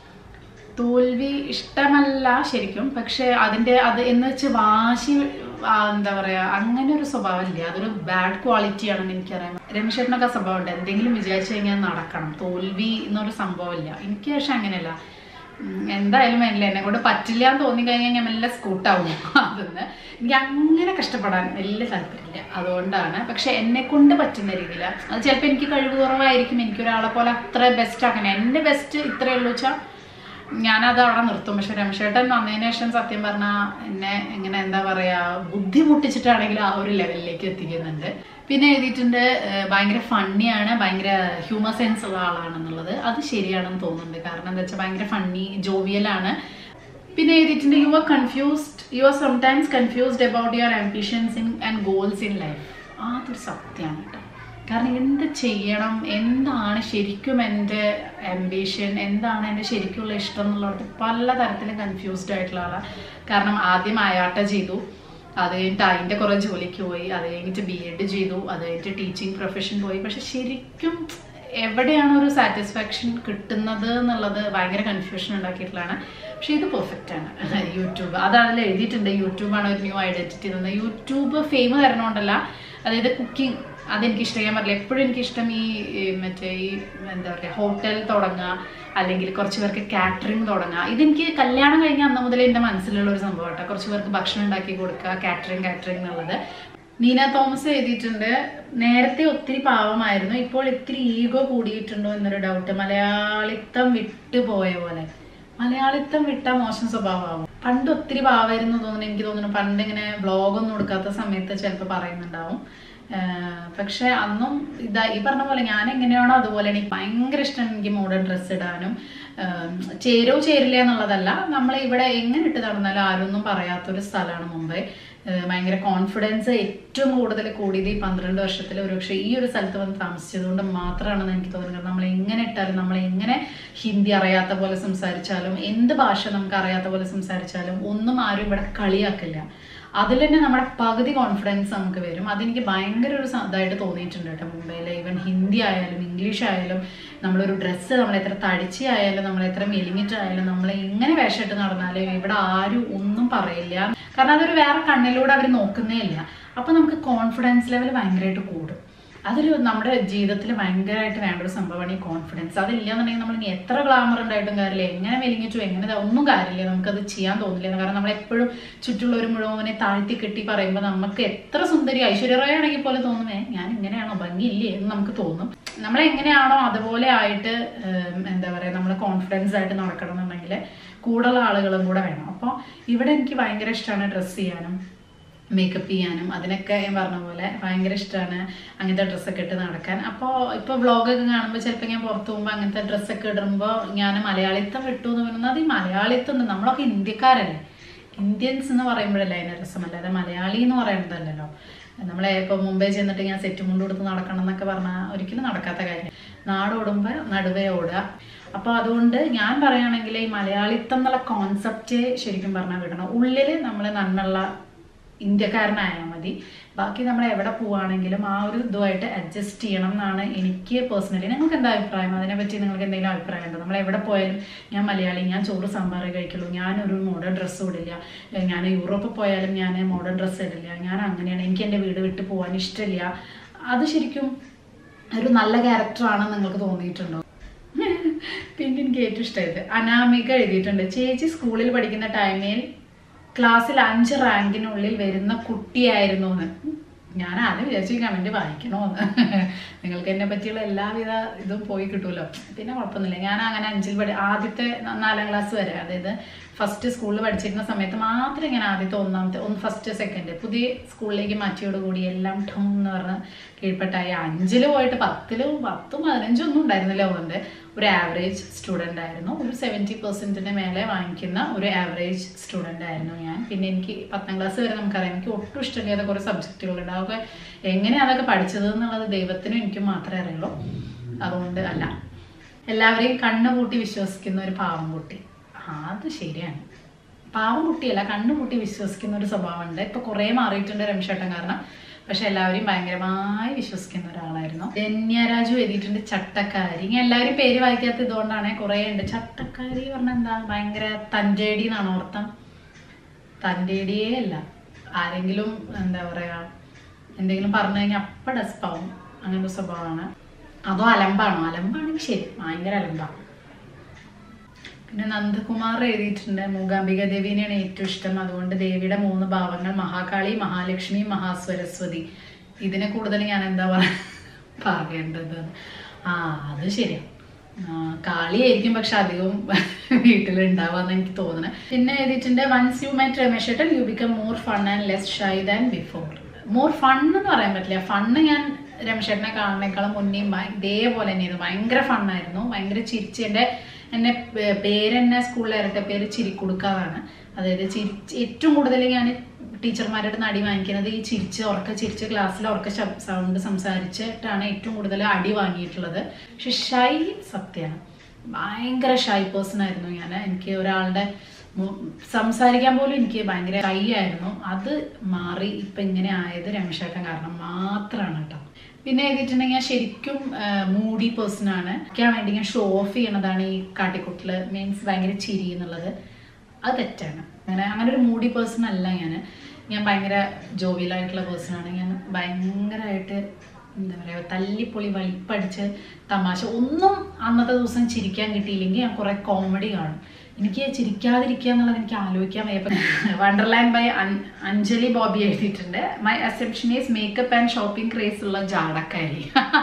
തോൽവി ഇഷ്ടമല്ല ശരിക്കും പക്ഷെ അതിൻ്റെ അത് എന്ന് വെച്ച് വാശി ആ, എന്താ പറയാ അങ്ങനെ ഒരു സ്വഭാവമില്ല അതൊരു ബാഡ് ക്വാളിറ്റി ആണെന്ന് എനിക്കറിയാം രമേശേട്ടനൊക്കെ ആ സ്വഭാവമുണ്ട് എന്തെങ്കിലും വിചാരിച്ചു കഴിഞ്ഞാൽ നടക്കണം തോൽവി എന്നൊരു സംഭവമില്ല എനിക്ക് പക്ഷെ അങ്ങനെയല്ല ഉം, എന്തായാലും അല്ല എന്നെ കൊണ്ട് പറ്റില്ല എന്ന് തോന്നി കഴിഞ്ഞാൽ ഞാൻ മെല്ലെ സ്കൂട്ടാവും അതൊന്ന് എനിക്ക് അങ്ങനെ കഷ്ടപ്പെടാൻ വലിയ താല്പര്യമില്ല അതുകൊണ്ടാണ് പക്ഷെ എന്നെ കൊണ്ട് പറ്റുന്ന രീതിയിൽ അത് ചിലപ്പോൾ എനിക്ക് കഴിവ് കുറവായിരിക്കും എനിക്കൊരാളെ പോലെ അത്ര ബെസ്റ്റ് അങ്ങനെ എൻ്റെ ബെസ്റ്റ് ഇത്രയേ ഉള്ളൂ വെച്ചാൽ ഞാനത് അവിടെ നിർത്തും പക്ഷെ രമേശേട്ടൻ വന്നതിന് ശേഷം സത്യം പറഞ്ഞാൽ എന്നെ എങ്ങനെ എന്താ പറയാ ബുദ്ധിമുട്ടിച്ചിട്ടാണെങ്കിലും ആ ഒരു ലെവലിലേക്ക് എത്തിക്കുന്നുണ്ട് പിന്നെ എഴുതിയിട്ടുണ്ട് ഏഹ് ഭയങ്കര ഫണ്ണിയാണ് ഭയങ്കര ഹ്യൂമർ സെൻസ് ഉള്ള ആളാണെന്നുള്ളത് അത് ശരിയാണെന്ന് തോന്നുന്നുണ്ട് കാരണം എന്താ വെച്ചാൽ ഭയങ്കര ഫണ്ണി ജോവിയലാണ് പിന്നെ എഴുതിയിട്ടുണ്ട് you are confused you are sometimes confused about your ambitions in and goals in life അതൊരു സത്യമാണ് കേട്ടോ കാരണം എന്ത് ചെയ്യണം എന്താണ് ശരിക്കും എൻ്റെ ആംബിഷൻ എന്താണ് എൻ്റെ ശരിക്കുള്ള ഇഷ്ടം എന്നുള്ളത് പല തരത്തിലും കൺഫ്യൂസ്ഡ് ആയിട്ടുള്ള ആളാണ് കാരണം ആദ്യം അയാട്ട ചെയ്തു അത് കഴിഞ്ഞിട്ട് അതിൻ്റെ കുറേ ജോലിക്ക് പോയി അത് കഴിഞ്ഞിട്ട് ബി എഡ് ചെയ്തു അത് കഴിഞ്ഞിട്ട് ടീച്ചിങ് പ്രൊഫഷൻ പോയി പക്ഷെ ശരിക്കും എവിടെയാണ് ഒരു സാറ്റിസ്ഫാക്ഷൻ കിട്ടുന്നത് എന്നുള്ളത് ഭയങ്കര കൺഫ്യൂഷൻ ഉണ്ടാക്കിയിട്ടുള്ളതാണ് പക്ഷെ ഇത് പെർഫെക്റ്റ് ആണ് യൂട്യൂബ് അത് അതിൽ എഴുതിയിട്ടുണ്ട് യൂട്യൂബാണ് ഒരു ന്യൂ ഐഡന്റിറ്റി തന്നത് യൂട്യൂബ് ഫെയിം തരണോണ്ടല്ല അതായത് കുക്കിംഗ് അതെനിക്ക് ഇഷ്ടം ഞാൻ പറഞ്ഞില്ല എപ്പോഴും എനിക്കിഷ്ടം ഈ ഈ മറ്റേ ഈ എന്താ പറയുക ഹോട്ടൽ തുടങ്ങുക അല്ലെങ്കിൽ കുറച്ച് പേർക്ക് കാറ്ററിംഗ് തുടങ്ങുക ഇതെനിക്ക് കല്യാണം കഴിഞ്ഞ അന്ന് മുതൽ എൻ്റെ മനസ്സിലുള്ള ഒരു സംഭവം കേട്ടോ കുറച്ച് പേർക്ക് ഭക്ഷണം ഉണ്ടാക്കി കൊടുക്കുക കാറ്ററിംഗ് കാറ്ററിംഗ് എന്നുള്ളത് നീന തോമസ് എഴുതിയിട്ടുണ്ട് നേരത്തെ ഒത്തിരി പാവമായിരുന്നു ഇപ്പോൾ ഇത്തിരി ഈഗോ കൂടിയിട്ടുണ്ടോ എന്നൊരു ഡൗട്ട് മലയാളിത്തം വിട്ടു പോയ പോലെ മലയാളിത്തം വിട്ട മോശം സ്വഭാവമാവും പണ്ട് ഒത്തിരി പാവായിരുന്നു തോന്നുന്നു എനിക്ക് തോന്നുന്നു പണ്ട് ഇങ്ങനെ വ്ളോഗൊന്നും കൊടുക്കാത്ത സമയത്ത് ചിലപ്പോൾ പറയുന്നുണ്ടാവും ആഹ് പക്ഷെ അന്നും ഇതാ ഈ പറഞ്ഞ പോലെ ഞാൻ എങ്ങനെയാണോ അതുപോലെ എനിക്ക് ഭയങ്കര ഇഷ്ടമാണ് എനിക്ക് മോഡേൺ ഡ്രസ്സ് ഇടാനും ആഹ് ചേരോ ചേരില്ല എന്നുള്ളതല്ല നമ്മൾ ഇവിടെ എങ്ങനെ ഇട്ട് നടന്നാലും ആരൊന്നും പറയാത്തൊരു സ്ഥലമാണ് മുംബൈ ആഹ് ഭയങ്കര കോൺഫിഡൻസ് ഏറ്റവും കൂടുതൽ കൂടിയത് ഈ പന്ത്രണ്ട് വർഷത്തിൽ ഒരുപക്ഷെ ഈ ഒരു സ്ഥലത്ത് വന്ന് താമസിച്ചതുകൊണ്ട് മാത്രമാണെന്ന് എനിക്ക് തോന്നുന്നത് നമ്മൾ എങ്ങനെ ഇട്ടാലും നമ്മൾ എങ്ങനെ ഹിന്ദി അറിയാത്ത പോലെ സംസാരിച്ചാലും എന്ത് ഭാഷ നമുക്ക് അറിയാത്ത പോലെ സംസാരിച്ചാലും ഒന്നും ആരും ഇവിടെ കളിയാക്കില്ല അതിൽ തന്നെ നമ്മുടെ പകുതി കോൺഫിഡൻസ് നമുക്ക് വരും അതെനിക്ക് ഭയങ്കര ഒരു സ- ഇതായിട്ട് തോന്നിയിട്ടുണ്ട് കേട്ടോ മുംബൈയിൽ ഈവൻ ഹിന്ദി ആയാലും ഇംഗ്ലീഷ് ആയാലും നമ്മളൊരു ഡ്രസ്സ് നമ്മൾ എത്ര തടിച്ച ആയാലും നമ്മൾ എത്ര മെലിഞ്ഞിട്ടായാലും നമ്മൾ എങ്ങനെ വേഷമിട്ട് നടന്നാലും ഇവിടെ ആരും ഒന്നും പറയില്ല കാരണം അതൊരു വേറെ കണ്ണിലൂടെ അവർ നോക്കുന്നേ ഇല്ല അപ്പൊ നമുക്ക് കോൺഫിഡൻസ് ലെവൽ ഭയങ്കരമായിട്ട് കൂടും അതൊരു നമ്മുടെ ജീവിതത്തിൽ ഭയങ്കരമായിട്ട് വേണ്ട ഒരു സംഭവമാണ് ഈ കോൺഫിഡൻസ് അതില്ലാന്നുണ്ടെങ്കിൽ നമ്മൾ ഇനി എത്ര ഗ്ലാമർ ഉണ്ടായിട്ടും കാര്യമില്ല എങ്ങനെ മെലിഞ്ഞിട്ടു എങ്ങനെ ഇതാ ഒന്നും കാര്യമില്ല നമുക്കത് ചെയ്യാൻ തോന്നില്ല കാരണം നമ്മൾ എപ്പോഴും ചുറ്റുള്ളവർ മുഴുവനെ താഴ്ത്തി കെട്ടി പറയുമ്പോൾ നമുക്ക് എത്ര സുന്ദരി ഐശ്വര്യറായ ആണെങ്കിൽ പോലെ തോന്നുമേ ഞാൻ ഇങ്ങനെയാണോ ഭംഗിയില്ലേ എന്ന് നമുക്ക് തോന്നും നമ്മൾ എങ്ങനെയാണോ അതുപോലെ ആയിട്ട് ഉം, എന്താ പറയുക നമ്മൾ കോൺഫിഡൻസ് ആയിട്ട് നടക്കണം എന്നുണ്ടെങ്കിൽ കൂടുതൽ ആളുകളും കൂടെ വേണം അപ്പോൾ ഇവിടെ എനിക്ക് ഭയങ്കര ഇഷ്ടമാണ് ഡ്രസ്സ് ചെയ്യാനും മേക്കപ്പ് ചെയ്യാനും അതിനൊക്കെ ഞാൻ പറഞ്ഞ പോലെ ഭയങ്കര ഇഷ്ടമാണ് അങ്ങനത്തെ ഡ്രസ്സൊക്കെ ഇട്ട് നടക്കാൻ അപ്പോൾ ഇപ്പോൾ വ്ളോഗൊക്കെ കാണുമ്പോൾ ചിലപ്പോൾ ഞാൻ പുറത്ത് പോകുമ്പോൾ അങ്ങനത്തെ ഡ്രസ്സൊക്കെ ഇടുമ്പോൾ ഞാൻ മലയാളിത്തം വിട്ടു എന്ന് പറയുന്നത് ഈ മലയാളിത്തം ഉണ്ട്. നമ്മളൊക്കെ ഇന്ത്യക്കാരല്ലേ ഇന്ത്യൻസ് എന്ന് പറയുമ്പോഴല്ലേ അതിന് രസമല്ല അതായത് മലയാളി എന്ന് പറയുന്നതല്ലല്ലോ നമ്മളെ ഇപ്പോൾ മുംബൈ ചെന്നിട്ട് ഞാൻ സെറ്റ് മുണ്ട് കൊടുത്ത് നടക്കണം എന്നൊക്കെ പറഞ്ഞാൽ ഒരിക്കലും നടക്കാത്ത കാര്യം നാടോടുമ്പോൾ നടുവേ ഓടുക അപ്പോൾ അതുകൊണ്ട് ഞാൻ പറയുകയാണെങ്കിൽ ഈ മലയാളിത്തം എന്നുള്ള കോൺസെപ്റ്റ് ശരിക്കും പറഞ്ഞാൽ വിടണം ഉള്ളിൽ നമ്മൾ നന്മയുള്ള ഇന്ത്യക്കാരനായാൽ മതി ബാക്കി നമ്മൾ എവിടെ പോവുകയാണെങ്കിലും ആ ഒരു ഇതുമായിട്ട് അഡ്ജസ്റ്റ് ചെയ്യണം എന്നാണ് എനിക്ക് പേഴ്സണലി നിങ്ങൾക്ക് എന്താ അഭിപ്രായം അതിനെപ്പറ്റി നിങ്ങൾക്ക് എന്തെങ്കിലും അഭിപ്രായം ഉണ്ടോ നമ്മൾ എവിടെ പോയാലും ഞാൻ മലയാളി ഞാൻ ചോറ് സാമ്പാറേ കഴിക്കുള്ളൂ ഞാനൊരു മോഡേൺ ഡ്രസ്സ് ഇടില്ല ഏഹ് ഞാൻ യൂറോപ്പിൽ പോയാലും ഞാൻ മോഡേൺ ഡ്രസ്സ് ഇടില്ല ഞാൻ അങ്ങനെയാണ് എനിക്ക് എൻ്റെ വീട് വിട്ട് പോകാൻ ഇഷ്ടമില്ല അത് ശരിക്കും ഒരു നല്ല ക്യാരക്ടറാണെന്ന് നിങ്ങൾക്ക് തോന്നിയിട്ടുണ്ടോ പിന്നെ എനിക്ക് ഏറ്റവും ഇഷ്ടമായത് അനാമിക എഴുതിയിട്ടുണ്ട് ചേച്ചി സ്കൂളിൽ പഠിക്കുന്ന ടൈമിൽ ക്ലാസ്സിൽ അഞ്ച് റാങ്കിനുള്ളിൽ വരുന്ന കുട്ടിയായിരുന്നു എന്ന് ഞാൻ ആദ്യം വിചാരിച്ചു കമന്റ് വായിക്കണോന്ന് നിങ്ങൾക്ക് എന്നെ പറ്റിയുള്ള എല്ലാവിധ ഇതും പോയി കിട്ടുമല്ലോ പിന്നെ കുഴപ്പമൊന്നുമില്ല ഞാൻ അങ്ങനെ അഞ്ചിൽ പഠി ആദ്യത്തെ ന- നാലാം ക്ലാസ് വരെ അതായത് ഫസ്റ്റ് സ്കൂളിൽ പഠിച്ചിരുന്ന സമയത്ത് മാത്രമേ ഞാൻ ആദ്യത്തെ ഒന്നാമത്തെ ഒന്ന് ഫസ്റ്റ് സെക്കൻഡ് പുതിയ സ്കൂളിലേക്ക് മാറ്റിയോടുകൂടി എല്ലാം ഠം എന്ന് പറഞ്ഞ് കീഴ്പ്പെട്ടായി അഞ്ചിൽ പോയിട്ട് പത്തിലും പത്തും പതിനഞ്ചും ഒന്നും ഉണ്ടായിരുന്നില്ല അതുകൊണ്ട് ഒരു ആവറേജ് സ്റ്റുഡൻ്റ് ആയിരുന്നു ഒരു സെവൻറ്റി പെർസെൻറ്റിന് മേലെ വാങ്ങിക്കുന്ന ഒരു ആവറേജ് സ്റ്റുഡൻ്റ് ആയിരുന്നു ഞാൻ പിന്നെ എനിക്ക് പത്താം ക്ലാസ് വരെ നമുക്കറിയാം എനിക്ക് ഒട്ടും ഇഷ്ടമില്ലാത്ത കുറേ സബ്ജക്റ്റുകളുണ്ട് അതൊക്കെ എങ്ങനെയാണ് അതൊക്കെ പഠിച്ചത് എന്നുള്ളത് ദൈവത്തിനും എനിക്കും മാത്രമേ അറിയുള്ളൂ അതുകൊണ്ട് അല്ല എല്ലാവരെയും കണ്ണു പൂട്ടി വിശ്വസിക്കുന്ന ഒരു പാവം കുട്ടി ആ, അത് ശരിയാണ് പാവം കുട്ടിയല്ല കണ്ണു പൂട്ടി വിശ്വസിക്കുന്ന ഒരു സ്വഭാവമുണ്ട് ഇപ്പൊ കുറേ മാറിയിട്ടുണ്ട് രമേശേട്ടൻ കാരണം പക്ഷെ എല്ലാവരെയും ഭയങ്കരമായി വിശ്വസിക്കുന്ന ഒരാളായിരുന്നു ധന്യരാജു എഴുതിയിട്ടുണ്ട് ചട്ടക്കാരി ഇങ്ങനെ എല്ലാവരും പേര് വായിക്കാത്ത ഇതുകൊണ്ടാണ് കുറേ ഉണ്ട് ചട്ടക്കാരി പറഞ്ഞാൽ എന്താ ഭയങ്കര തൻ്റെടി എന്നാണ് അർത്ഥം തൻ്റെടിയേ അല്ല ആരെങ്കിലും എന്താ പറയാ എന്തെങ്കിലും പറഞ്ഞു കഴിഞ്ഞാൽ അപ്പം ഡെസ്പാവും അങ്ങനത്തെ സ്വഭാവമാണ് അതോ അലമ്പാണോ അലമ്പാണെങ്കിൽ ശരി ഭയങ്കര അലമ്പാണ് പിന്നെ നന്ദകുമാർ എഴുതിയിട്ടുണ്ട് മൂകാംബിക ദേവിനെയാണ് ഏറ്റവും ഇഷ്ടം അതുകൊണ്ട് ദേവിയുടെ മൂന്ന് ഭാവങ്ങൾ മഹാകാളി മഹാലക്ഷ്മി മഹാസ്വരസ്വതി ഇതിനെ കൂടുതൽ ഞാൻ എന്താ പറയാ പറയേണ്ടത് ആ അത് ശരിയാ ആ, കാളിയായിരിക്കും പക്ഷെ അധികവും വീട്ടിലുണ്ടാവാന്ന് എനിക്ക് തോന്നുന്നത് പിന്നെ എഴുതിയിട്ടുണ്ട് വൺസ് യു മെറ്റ് രമേശ് ഏട്ടൻ you become more fun and less shy than before more fun എന്ന് പറയാൻ പറ്റില്ല ഫണ്ണ് ഞാൻ രമേശേട്ടനെ കാണുന്നേക്കാളും മുന്നേയും ഭയ- ഇതേപോലെ തന്നെയായിരുന്നു ഭയങ്കര ഫണ്ണായിരുന്നു ഭയങ്കര ചിരിച്ച് എൻ്റെ എന്നെ പേ- പേരെന്നെ സ്കൂളിൽ ഇരട്ട പേര് ചിരിക്കുടുക്കാതാണ് അതായത് ചിരിച്ച് ഏറ്റവും കൂടുതൽ ഞാൻ ടീച്ചർമാരുടെ അടുത്ത് അടി വാങ്ങിക്കുന്നത് ഈ ചിരിച്ച് ഉറക്ക ചിരിച്ച് ക്ലാസ്സിൽ ഉറക്ക സൗണ്ട് സംസാരിച്ചിട്ടാണ് ഏറ്റവും കൂടുതൽ അടി വാങ്ങിയിട്ടുള്ളത് പക്ഷെ ഷൈ സത്യമാണ് ഭയങ്കര ഷൈ പേഴ്സൺ ആയിരുന്നു ഞാൻ എനിക്ക് ഒരാളുടെ മു- സംസാരിക്കാൻ പോലും എനിക്ക് ഭയങ്കര ഷൈ ആയിരുന്നു അത് മാറി ഇപ്പം ഇങ്ങനെ ആയത് രമേശേട്ടൻ കാരണം മാത്രമാണ് കേട്ടോ പിന്നെ എഴുതിയിട്ടുണ്ടെങ്കിൽ ഞാൻ ശരിക്കും മൂഡി പേഴ്സൺ ആണ് എനിക്ക് വേണ്ടി ഞാൻ ഷോ ഓഫ് ചെയ്യണതാണ് ഈ കാട്ടിക്കുട്ടില് മീൻസ് ഭയങ്കര ചിരി എന്നുള്ളത് അത് തെറ്റാണ് അങ്ങനെ അങ്ങനെ ഒരു മൂഡി പേഴ്സൺ അല്ല ഞാൻ ഞാൻ ഭയങ്കര ജോവിയലായിട്ടുള്ള പേഴ്സൺ ആണ് ഞാൻ ഭയങ്കരമായിട്ട് എന്താ പറയുക തല്ലിപ്പൊളി വലിപ്പടിച്ച് തമാശ ഒന്നും അന്നത്തെ ദിവസം ചിരിക്കാൻ കിട്ടിയില്ലെങ്കിൽ ഞാൻ കുറേ കോമഡി കാണും എനിക്ക് ചിരിക്കാതിരിക്കുക എന്നുള്ളത് എനിക്ക് ആലോചിക്കാൻ വയ്യ വണ്ടർലാൻഡ് ബൈ അഞ്ജലി ബോബി എഴുതിയിട്ടുണ്ട് my assumption is makeup and shopping craze ഉള്ള ജാടക്കാരി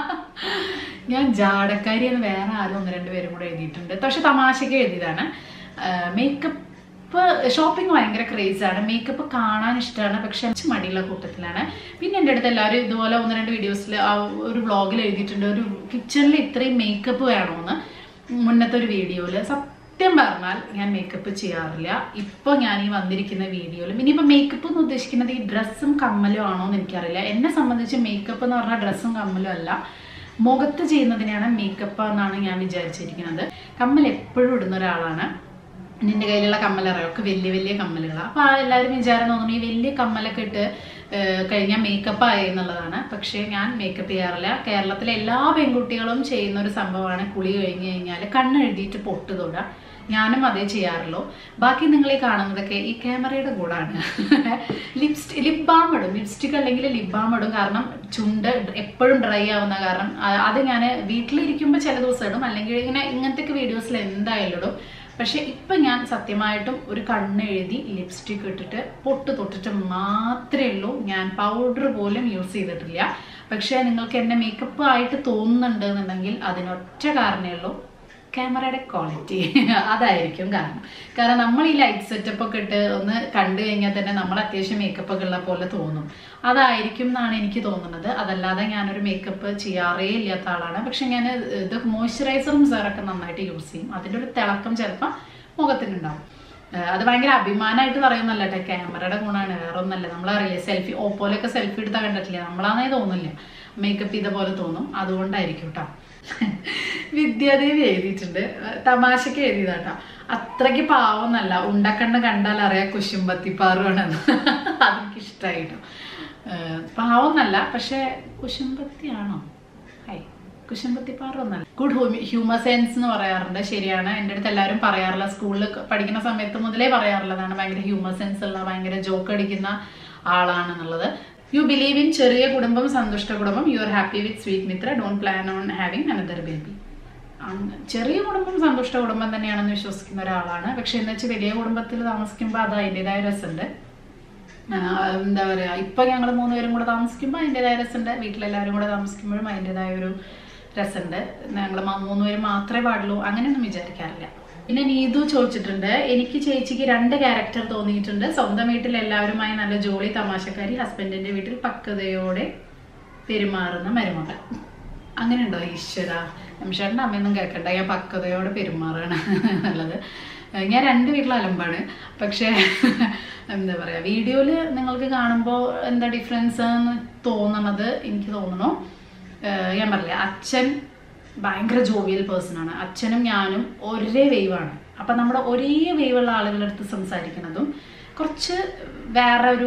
ഞാൻ ജാടക്കാരി എന്ന് വേറെ ആരും ഒന്ന് രണ്ട് പേരും കൂടെ എഴുതിയിട്ടുണ്ട് പക്ഷെ തമാശയ്ക്ക് എഴുതിയതാണ് മേക്കപ്പ് ഷോപ്പിംഗ് ഭയങ്കര ക്രേസ് ആണ് മേക്കപ്പ് കാണാൻ ഇഷ്ടമാണ് പക്ഷെ എനിക്ക് മടിയുള്ള കൂട്ടത്തിലാണ് പിന്നെ എൻ്റെ അടുത്ത് എല്ലാവരും ഇതുപോലെ ഒന്ന് രണ്ട് വീഡിയോസിൽ ഒരു വ്ളോഗിൽ എഴുതിയിട്ടുണ്ട് ഒരു കിച്ചണിൽ ഇത്രയും മേക്കപ്പ് വേണമെന്ന് മുന്നത്തെ ഒരു വീഡിയോയിൽ സത്യം പറഞ്ഞാൽ ഞാൻ മേക്കപ്പ് ചെയ്യാറില്ല ഇപ്പോൾ ഞാൻ ഈ വന്നിരിക്കുന്ന വീഡിയോയിലും ഇനിയിപ്പോൾ മേക്കപ്പ് എന്ന് ഉദ്ദേശിക്കുന്നത് ഈ ഡ്രസ്സും കമ്മലും ആണോ എന്ന് എനിക്കറിയില്ല എന്നെ സംബന്ധിച്ച് മേക്കപ്പ് എന്ന് പറഞ്ഞാൽ ഡ്രസ്സും കമ്മലും അല്ല മുഖത്ത് ചെയ്യുന്നതിനാണ് മേക്കപ്പ് എന്നാണ് ഞാൻ വിചാരിച്ചിരിക്കുന്നത് കമ്മൽ എപ്പോഴും ഇടുന്ന ഒരാളാണ് നിന്റെ കയ്യിലുള്ള കമ്മലറിയോ ഒക്കെ വലിയ വലിയ കമ്മലുകളാണ് അപ്പോൾ ആ എല്ലാവരും വിചാരം തോന്നുന്നു ഈ വലിയ കമ്മലൊക്കെ ഇട്ട് ഏഹ്, കഴിഞ്ഞാൽ മേക്കപ്പ് ആയി എന്നുള്ളതാണ് പക്ഷേ ഞാൻ മേക്കപ്പ് ചെയ്യാറില്ല കേരളത്തിലെ എല്ലാ പെൺകുട്ടികളും ചെയ്യുന്ന ഒരു സംഭവമാണ് കുളി കഴിഞ്ഞ് കഴിഞ്ഞാൽ കണ്ണെഴുതിയിട്ട് പൊട്ട് തൊടുക ഞാനും അതേ ചെയ്യാറുള്ളൂ ബാക്കി നിങ്ങൾ ഈ കാണുന്നതൊക്കെ ഈ ക്യാമറയുടെ കൂടാണ് ലിപ്സ്റ്റി ലിപ് ബാം ഇടും ലിപ്സ്റ്റിക് അല്ലെങ്കിൽ ലിപ് ബാം ഇടും കാരണം ചുണ്ട് എപ്പോഴും ഡ്രൈ ആവുന്ന കാരണം ആ- അത് ഞാൻ വീട്ടിലിരിക്കുമ്പോൾ ചില ദിവസം ഇടും അല്ലെങ്കിൽ ഇങ്ങനെ ഇങ്ങനത്തെ വീഡിയോസിൽ എന്തായാലും ഇടും പക്ഷെ ഇപ്പൊ ഞാൻ സത്യമായിട്ടും ഒരു കണ്ണ് എഴുതി ലിപ്സ്റ്റിക് ഇട്ടിട്ട് പൊട്ട് തൊട്ടിട്ട് മാത്രമേ ഉള്ളൂ ഞാൻ പൗഡർ പോലും യൂസ് ചെയ്തിട്ടില്ല പക്ഷെ നിങ്ങൾക്ക് എന്നെ മേക്കപ്പ് ആയിട്ട് തോന്നുന്നുണ്ട് എന്നുണ്ടെങ്കിൽ അതിനൊറ്റ കാരണമേ ഉള്ളൂ ക്യാമറയുടെ ക്വാളിറ്റി അതായിരിക്കും കാരണം കാരണം നമ്മൾ ഈ ലൈറ്റ് സെറ്റപ്പ് ഒക്കെ ഇട്ട് ഒന്ന് കണ്ടു കഴിഞ്ഞാൽ തന്നെ നമ്മൾ അത്യാവശ്യം മേക്കപ്പ് ഒക്കെ ഉള്ള പോലെ തോന്നും അതായിരിക്കും എന്നാണ് എനിക്ക് തോന്നുന്നത് അതല്ലാതെ ഞാനൊരു മേക്കപ്പ് ചെയ്യാറേ ഇല്ലാത്ത ആളാണ് പക്ഷെ ഞാൻ ഇത് മോയ്സ്ചറൈസറും സെറൊക്കെ നന്നായിട്ട് യൂസ് ചെയ്യും അതിൻ്റെ ഒരു തിളക്കം ചിലപ്പോൾ മുഖത്തിനുണ്ടാവും ഏഹ് അത് ഭയങ്കര അഭിമാനമായിട്ട് പറയുന്നല്ല കേട്ടോ ക്യാമറയുടെ ഗുണമാണ് വേറെ ഒന്നല്ല നമ്മളറിയില്ലേ സെൽഫി ഓപ്പോലൊക്കെ സെൽഫി എടുത്താൽ കണ്ടിട്ടില്ല നമ്മളാന്നേ തോന്നില്ല മേക്കപ്പ് ചെയ്ത പോലെ തോന്നും അതുകൊണ്ടായിരിക്കും കേട്ടോ വിദ്യാദേവി എഴുതിയിട്ടുണ്ട് തമാശക്ക് എഴുതിയതാട്ടോ അത്രയ്ക്ക് പാവമൊന്നല്ല ഉണ്ടക്കണ്ണ് കണ്ടാൽ അറിയാം കുശുമ്പത്തിപ്പാറുവാണെന്ന് അതെനിക്ക് ഇഷ്ടമായിട്ടോ പാവമൊന്നല്ല പക്ഷെ കുശുമ്പത്തിയാണോ ഹൈ കുശുമ്പത്തിപ്പാറൊന്നല്ല ഗുഡ് ഹ്യൂമർ സെൻസ് എന്ന് പറയാറുണ്ട് ശരിയാണ് എൻ്റെ അടുത്ത് എല്ലാവരും പറയാറില്ല സ്കൂളിൽ പഠിക്കുന്ന സമയത്ത് മുതലേ പറയാറുള്ളതാണ് ഭയങ്കര ഹ്യൂമർ സെൻസ് ഉള്ള ഭയങ്കര ജോക്ക് അടിക്കുന്ന ആളാണെന്നുള്ളത് യു ബിലീവ് ഇൻ ചെറിയ കുടുംബം സന്തുഷ്ട കുടുംബം you are happy with sweet Mitra don't plan on having another baby ചെറിയ കുടുംബം സന്തുഷ്ട കുടുംബം തന്നെയാണെന്ന് വിശ്വസിക്കുന്ന ഒരാളാണ് പക്ഷെ എന്ന് വെച്ചാൽ വലിയ കുടുംബത്തിൽ താമസിക്കുമ്പോൾ അത് അതിൻ്റെതായ രസമുണ്ട് ആ, എന്താ പറയാ ഇപ്പൊ ഞങ്ങൾ മൂന്നുപേരും കൂടെ താമസിക്കുമ്പോൾ അതിൻ്റെതായ രസമുണ്ട് വീട്ടിലെല്ലാവരും കൂടെ താമസിക്കുമ്പോഴും അതിൻ്റെതായ ഒരു രസമുണ്ട് ഞങ്ങൾ മൂന്നുപേരും മാത്രമേ പാടുള്ളൂ അങ്ങനെയൊന്നും വിചാരിക്കാറില്ല പിന്നെ നീതു ചോദിച്ചിട്ടുണ്ട് എനിക്ക് ചേച്ചിക്ക് രണ്ട് ക്യാരക്ടർ തോന്നിയിട്ടുണ്ട് സ്വന്തം വീട്ടിൽ എല്ലാവരുമായി നല്ല ജോളി തമാശക്കാരി ഹസ്ബൻഡിന്റെ വീട്ടിൽ പക്വതയോടെ പെരുമാറുന്ന മരുമകൾ അങ്ങനെ ഉണ്ടോ ഈശ്വര നിമിഷേട്ടൻ്റെ അമ്മയൊന്നും കേൾക്കണ്ട ഞാൻ പക്വതയോടെ പെരുമാറുകയാണ് എന്നുള്ളത് ഏഹ് ഞാൻ രണ്ട് വീട്ടിൽ അലമ്പാണ് പക്ഷേ എന്താ പറയുക വീഡിയോയിൽ നിങ്ങൾക്ക് കാണുമ്പോൾ എന്താ ഡിഫറൻസ് എന്ന് തോന്നണത് എനിക്ക് തോന്നുന്നു ഏഹ് ഞാൻ പറഞ്ഞില്ലേ അച്ഛൻ ഭയങ്കര ജോവിയൽ പേഴ്സൺ ആണ് അച്ഛനും ഞാനും ഒരേ വേവാണ് അപ്പം നമ്മുടെ ഒരേ വേവുള്ള ആളുകളുടെ അടുത്ത് സംസാരിക്കുന്നതും കുറച്ച് വേറെ ഒരു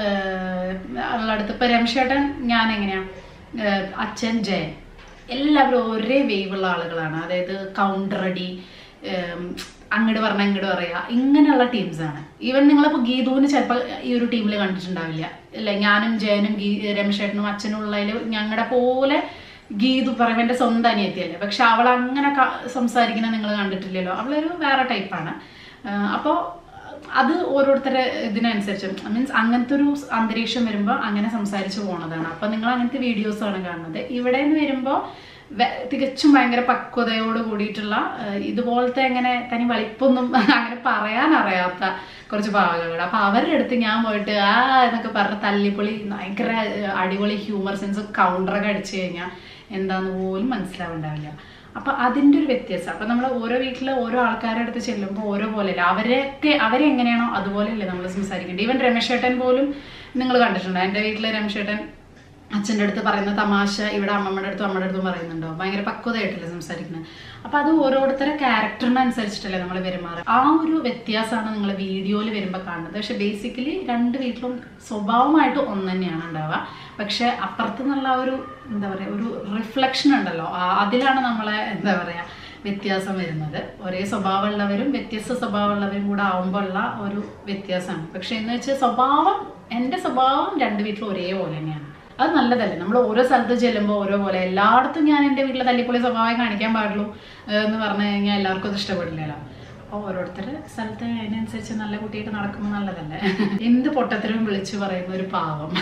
ആളുടെ അടുത്ത് ഇപ്പം രമേശേട്ടൻ ഞാൻ എങ്ങനെയാണ് അച്ഛൻ ജയൻ എല്ലാവരും ഒരേ വേവുള്ള ആളുകളാണ് അതായത് കൗണ്ടർ അടി അങ്ങോട്ട് പറഞ്ഞാൽ ഇങ്ങോട്ട് പറയാ ഇങ്ങനെയുള്ള ടീംസാണ് ഈവൻ നിങ്ങളിപ്പോൾ ഗീതുവിന് ചിലപ്പോൾ ഈ ഒരു ടീമിൽ കണ്ടിട്ടുണ്ടാവില്ല അല്ലെ ഞാനും ജയനും ഗീ രമേശേട്ടനും അച്ഛനും ഉള്ളതിൽ ഞങ്ങളുടെ പോലെ ഗീതു പറയും എൻ്റെ സ്വന്തം അനിയത്തിയല്ലേ പക്ഷെ അവൾ അങ്ങനെ ക- സംസാരിക്കുന്ന നിങ്ങൾ കണ്ടിട്ടില്ലല്ലോ അവളൊരു വേറെ ടൈപ്പാണ് അപ്പോൾ അത് ഓരോരുത്തരുടെ ഇതിനനുസരിച്ച് മീൻസ് അങ്ങനത്തെ ഒരു അന്തരീക്ഷം വരുമ്പോൾ അങ്ങനെ സംസാരിച്ച് പോണതാണ് അപ്പം നിങ്ങൾ അങ്ങനത്തെ വീഡിയോസാണ് കാണുന്നത് ഇവിടെ നിന്ന് വരുമ്പോൾ വെ- തികച്ചും ഭയങ്കര പക്വതയോട് കൂടിയിട്ടുള്ള ഏഹ്, ഇതുപോലത്തെ അങ്ങനെ തനി വലിപ്പൊന്നും അങ്ങനെ പറയാൻ അറിയാത്ത കുറച്ച് പാവകളുണ്ട് അപ്പൊ അവരുടെ അടുത്ത് ഞാൻ പോയിട്ട് ആ എന്നൊക്കെ പറഞ്ഞ തല്ലിപ്പൊളി ഭയങ്കര ഏഹ്, അടിപൊളി ഹ്യൂമർ സെൻസ് കൗണ്ടറൊക്കെ അടിച്ചു കഴിഞ്ഞാൽ എന്താന്ന് പോലും മനസ്സിലാവുണ്ടാവില്ല അപ്പൊ അതിന്റെ ഒരു വ്യത്യാസം അപ്പൊ നമ്മൾ ഓരോ വീട്ടിൽ ഓരോ ആൾക്കാരുടെ അടുത്ത് ചെല്ലുമ്പോൾ ഓരോ പോലെയല്ല അവരെയൊക്കെ അവരെ എങ്ങനെയാണോ അതുപോലെയല്ലേ നമ്മൾ സംസാരിക്കേണ്ടത് ഈവൻ രമേശ് ചേട്ടൻ പോലും നിങ്ങൾ കണ്ടിട്ടുണ്ടോ എൻ്റെ വീട്ടിലെ രമേശ് ചേട്ടൻ അച്ഛൻ്റെ അടുത്ത് പറയുന്ന തമാശ ഇവിടെ അമ്മമ്മയുടെ അടുത്തും അമ്മയുടെ അടുത്തും പറയുന്നുണ്ടോ ഭയങ്കര പക്വതയായിട്ടല്ലേ സംസാരിക്കുന്നത് അപ്പൊ അത് ഓരോരുത്തരുടെ ക്യാരക്ടറിനനുസരിച്ചിട്ടല്ലേ നമ്മൾ പെരുമാറുക ആ ഒരു വ്യത്യാസമാണ് നിങ്ങൾ വീഡിയോയിൽ വരുമ്പോൾ കാണുന്നത് പക്ഷെ ബേസിക്കലി രണ്ട് വീട്ടിലും സ്വഭാവമായിട്ട് ഒന്ന് തന്നെയാണ് ഉണ്ടാവുക പക്ഷെ അപ്പുറത്ത് നിന്നുള്ള ആ ഒരു എന്താ പറയുക ഒരു റിഫ്ലക്ഷൻ ഉണ്ടല്ലോ ആ- അതിലാണ് നമ്മളെ എന്താ പറയുക വ്യത്യാസം വരുന്നത് ഒരേ സ്വഭാവമുള്ളവരും വ്യത്യസ്ത സ്വഭാവമുള്ളവരും കൂടെ ആവുമ്പോഴുള്ള ഒരു വ്യത്യാസമാണ് പക്ഷെ എന്ന് വെച്ചാൽ സ്വഭാവം എൻ്റെ സ്വഭാവം രണ്ട് വീട്ടിലും ഒരേപോലെ തന്നെയാണ് അത് നല്ലതല്ലേ നമ്മൾ ഓരോ സ്ഥലത്ത് ചെല്ലുമ്പോൾ ഓരോ പോലെ എല്ലായിടത്തും ഞാൻ എൻ്റെ വീട്ടിലെ തല്ലിപ്പൊളി സ്വഭാവം കാണിക്കാൻ പാടുള്ളൂ ഏഹ് എന്ന് പറഞ്ഞു കഴിഞ്ഞാൽ എല്ലാവർക്കും അത് ഇഷ്ടപ്പെടില്ലല്ലോ അപ്പോൾ ഓരോരുത്തരുടെ സ്ഥലത്ത് അതിനനുസരിച്ച് നല്ല കുട്ടിയായിട്ട് നടക്കുമ്പോൾ നല്ലതല്ലേ എന്ത് പൊട്ടത്തരവും വിളിച്ചു പറയുന്ന ഒരു പാവം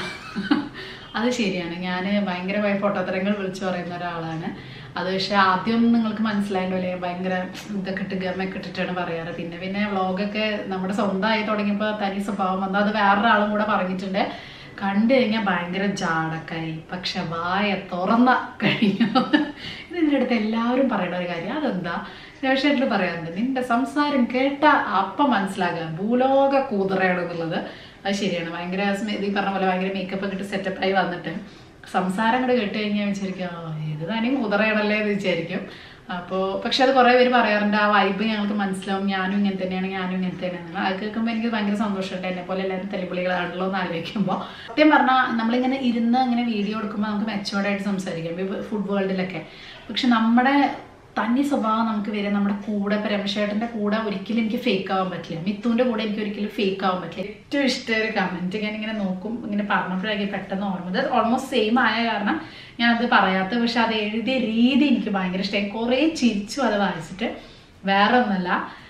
അത് ശരിയാണ് ഞാൻ ഭയങ്കരമായ പൊട്ടത്തരങ്ങൾ വിളിച്ചു പറയുന്ന ഒരാളാണ് അത് പക്ഷെ ആദ്യം നിങ്ങൾക്ക് മനസ്സിലായല്ലോ അല്ലേ ഭയങ്കര ഇതൊക്കെ ഇട്ട് ഗമൊക്കെ ഇട്ടിട്ടാണ് പറയാറ് പിന്നെ പിന്നെ വ്ളോഗൊക്കെ നമ്മുടെ സ്വന്തമായി തുടങ്ങിയപ്പോൾ തനി സ്വഭാവം വന്നു അത് വേറൊരാളും കൂടെ പറഞ്ഞിട്ടുണ്ട് കണ്ടു കഴിഞ്ഞാൽ ഭയങ്കര ജാടക്കായി പക്ഷെ വായ തുറന്ന കഴിഞ്ഞു ഇത് ഇതിൻ്റെ അടുത്ത് എല്ലാവരും പറയുന്ന ഒരു കാര്യം അതെന്താ രവിഷേട്ടിൽ പറയാറുണ്ട് നിന്റെ സംസാരം കേട്ട അപ്പം മനസ്സിലാകുക ഭൂലോക കൂതറയാണ് എന്നുള്ളത് അത് ശരിയാണ് ഭയങ്കര സ്മെ- ഈ പറഞ്ഞ പോലെ ഭയങ്കര മേക്കപ്പ് ഒക്കെ ഇട്ട് സെറ്റപ്പായി വന്നിട്ട് സംസാരം കൂടെ കേട്ട് കഴിഞ്ഞാൽ വിചാരിക്കും "ആ, ഇത് തന്നെ കൂതറയാണല്ലേ എന്ന് വിചാരിക്കും അപ്പോൾ പക്ഷെ അത് കുറേ പേര് പറയാറുണ്ട് ആ വൈബ് ഞങ്ങൾക്ക് മനസ്സിലാവും ഞാനും ഇങ്ങനെ തന്നെയാണ് ഞാനും ഇങ്ങനെ തന്നെയാണ് അത് കേൾക്കുമ്പോൾ എനിക്ക് ഭയങ്കര സന്തോഷമുണ്ട് എന്നെ പോലെ എല്ലാവരും തല്ലിപ്പൊളികളാണല്ലോ എന്ന് ആലോചിക്കുമ്പോൾ സത്യം പറഞ്ഞാൽ നമ്മളിങ്ങനെ ഇരുന്ന് ഇങ്ങനെ വീഡിയോ എടുക്കുമ്പോൾ നമുക്ക് മെച്ചോർഡായിട്ട് സംസാരിക്കാം ഇപ്പോൾ ഫുഡ് വേൾഡിലൊക്കെ പക്ഷെ നമ്മുടെ തനി സ്വഭാവം നമുക്ക് വരെ നമ്മുടെ കൂടെ ഇപ്പം രമേശേട്ടൻ്റെ കൂടെ ഒരിക്കലും എനിക്ക് ഫേക്ക് ആവാൻ പറ്റില്ല മിത്തുവിൻ്റെ കൂടെ എനിക്ക് ഒരിക്കലും ഫേക്ക് ആവാൻ പറ്റില്ല ഏറ്റവും ഇഷ്ടമായ ഒരു കമൻറ്റ് ഞാൻ ഇങ്ങനെ നോക്കും ഇങ്ങനെ പറഞ്ഞപ്പോഴായിരിക്കും പെട്ടെന്ന് ഓർമ്മ ഇത് ഓൾമോസ്റ്റ് സെയിം ആയ കാരണം ഞാനത് പറയാത്തത് പക്ഷെ അത് എഴുതിയ രീതി എനിക്ക് ഭയങ്കര ഇഷ്ടമായി കുറേ ചിരിച്ചു അത് വായിച്ചിട്ട് വേറെ ഒന്നല്ല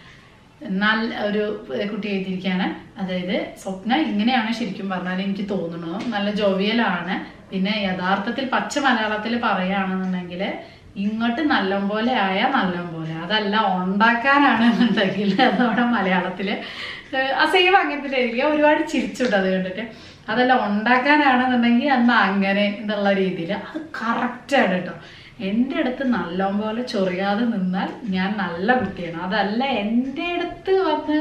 എന്നാൽ ഒരു കുട്ടി എഴുതിയിരിക്കുകയാണ് അതായത് സ്വപ്ന ഇങ്ങനെയാണ് ശരിക്കും പറഞ്ഞാൽ എനിക്ക് തോന്നുന്നു നല്ല ജോവിയലാണ് പിന്നെ യഥാർത്ഥത്തിൽ പച്ച മലയാളത്തിൽ പറയുകയാണെന്നുണ്ടെങ്കിൽ ഇങ്ങോട്ട് നല്ലം പോലെ ആയാൽ നല്ലം പോലെ അതല്ല ഉണ്ടാക്കാനാണെന്നുണ്ടെങ്കിൽ അതോടെ മലയാളത്തിൽ അസൈവം അങ്ങനത്തെ എഴുതിയ ഒരുപാട് ചിരിച്ചുണ്ട് അത് കണ്ടിട്ട് അതല്ല ഉണ്ടാക്കാനാണെന്നുണ്ടെങ്കിൽ അന്ന് അങ്ങനെ എന്നുള്ള രീതിയിൽ അത് കറക്റ്റാണ് കേട്ടോ എൻ്റെ അടുത്ത് നല്ലോം പോലെ ചൊറിയാതെ നിന്നാൽ ഞാൻ നല്ല കുട്ടിയാണ് അതല്ല എൻ്റെ അടുത്ത് വന്ന്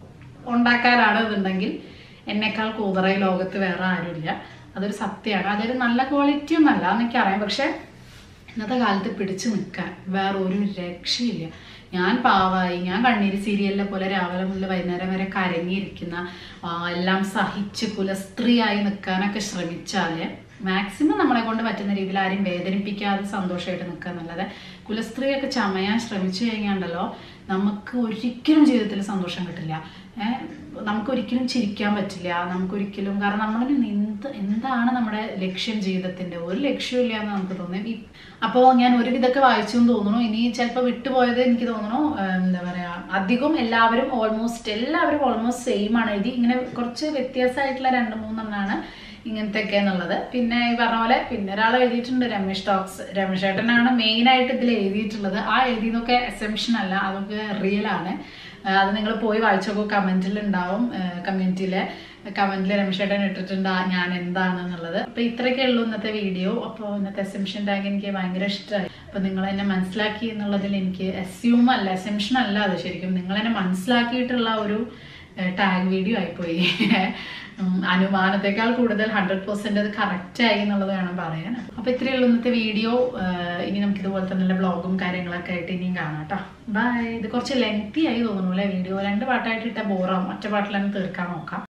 ഉണ്ടാക്കാനാണെന്നുണ്ടെങ്കിൽ എന്നെക്കാൾ കൂതറ ഈ ലോകത്ത് വേറെ ആരുമില്ല അതൊരു സത്യമാണ് അതൊരു നല്ല ക്വാളിറ്റി ഒന്നല്ല എന്നെനിക്കറിയാം പക്ഷെ ഇന്നത്തെ കാലത്ത് പിടിച്ചു നിൽക്കാൻ വേറെ ഒരു രക്ഷയില്ല ഞാൻ പാവായി ഞാൻ കണ്ണീര് സീരിയലിനെ പോലെ രാവിലെ മുതൽ വൈകുന്നേരം വരെ കരങ്ങിയിരിക്കുന്ന ആ, എല്ലാം സഹിച്ച് കുലസ്ത്രീയായി നിൽക്കാനൊക്കെ ശ്രമിച്ചാൽ മാക്സിമം നമ്മളെ കൊണ്ട് പറ്റുന്ന രീതിയിൽ ആരും വേദനിപ്പിക്കാതെ സന്തോഷമായിട്ട് നിൽക്കുക എന്നുള്ളത് കുലസ്ത്രീയൊക്കെ ചമയാൻ ശ്രമിച്ചു കഴിഞ്ഞാണ്ടല്ലോ നമുക്ക് ഒരിക്കലും ജീവിതത്തിൽ സന്തോഷം കിട്ടില്ല ഏഹ് നമുക്ക് ഒരിക്കലും ചിരിക്കാൻ പറ്റില്ല നമുക്കൊരിക്കലും കാരണം നമ്മൾ എന്ത് എന്താണ് നമ്മുടെ ലക്ഷ്യം ജീവിതത്തിന്റെ ഒരു ലക്ഷ്യമില്ല എന്ന് നമുക്ക് തോന്നി അപ്പോൾ ഞാൻ ഒരു ഇതൊക്കെ വായിച്ചു എന്ന് തോന്നുന്നു ഇനി ചിലപ്പോൾ വിട്ടുപോയത് എനിക്ക് തോന്നുന്നു ഏഹ് എന്താ പറയാ അധികം എല്ലാവരും ഓൾമോസ്റ്റ് എല്ലാവരും ഓൾമോസ്റ്റ് സെയിം ആണ് എഴുതി ഇങ്ങനെ കുറച്ച് വ്യത്യാസമായിട്ടുള്ള രണ്ട് മൂന്നെണ്ണമാണ് ഇങ്ങനത്തെയൊക്കെ എന്നുള്ളത് പിന്നെ ഈ പറഞ്ഞ പോലെ പിന്നെ ഒരാൾ എഴുതിയിട്ടുണ്ട് രമേഷ് ടോക്സ് രമേഷ് ചേട്ടനാണ് മെയിൻ ആയിട്ട് ഇതിൽ എഴുതിയിട്ടുള്ളത് ആ എഴുതിയതൊക്കെ എസെംഷൻ അല്ല അതൊക്കെ റിയൽ ആണ് ആ, അത് നിങ്ങൾ പോയി വായിച്ചോക്കൂ കമന്റിൽ ഉണ്ടാവും കമ്മ്യൂണിറ്റിയിലെ കമന്റിൽ രമേഷ് ചേട്ടൻ ഇട്ടിട്ടുണ്ട് ആ ഞാൻ എന്താണ് എന്നുള്ളത് അപ്പൊ ഇത്രയൊക്കെ ഉള്ളൂ ഇന്നത്തെ വീഡിയോ അപ്പോൾ ഇന്നത്തെ എസെംഷൻ ടാഗ് എനിക്ക് ഭയങ്കര ഇഷ്ടമായി അപ്പൊ നിങ്ങൾ എന്നെ മനസ്സിലാക്കി എന്നുള്ളതിൽ എനിക്ക് അസ്യൂം അല്ല അസെംഷൻ അല്ല അത് ശരിക്കും നിങ്ങൾ എന്നെ മനസ്സിലാക്കിയിട്ടുള്ള ഒരു ടാഗ് വീഡിയോ ആയിപ്പോയി ഉം, അനുമാനത്തെക്കാൾ കൂടുതൽ ഹൺഡ്രഡ് പെർസെന്റ് അത് കറക്റ്റ് ആയി എന്നുള്ളത് വേണം പറയാൻ അപ്പൊ ഇത്രയേ ഉള്ളൂ ഇന്നത്തെ വീഡിയോ ഇനി നമുക്ക് ഇതുപോലെ തന്നെ നല്ല വ്ളോഗും കാര്യങ്ങളൊക്കെ ആയിട്ട് ഇനിയും കാണാം കേട്ടോ ബൈ ഇത് കുറച്ച് ലെങ്തി ആയി തോന്നുന്നു അല്ലേ വീഡിയോ രണ്ട് പാട്ടായിട്ട് ഇട്ടാൽ ബോറാവും ഒറ്റ പാട്ടിൽ തന്നെ തീർക്കാൻ നോക്കാം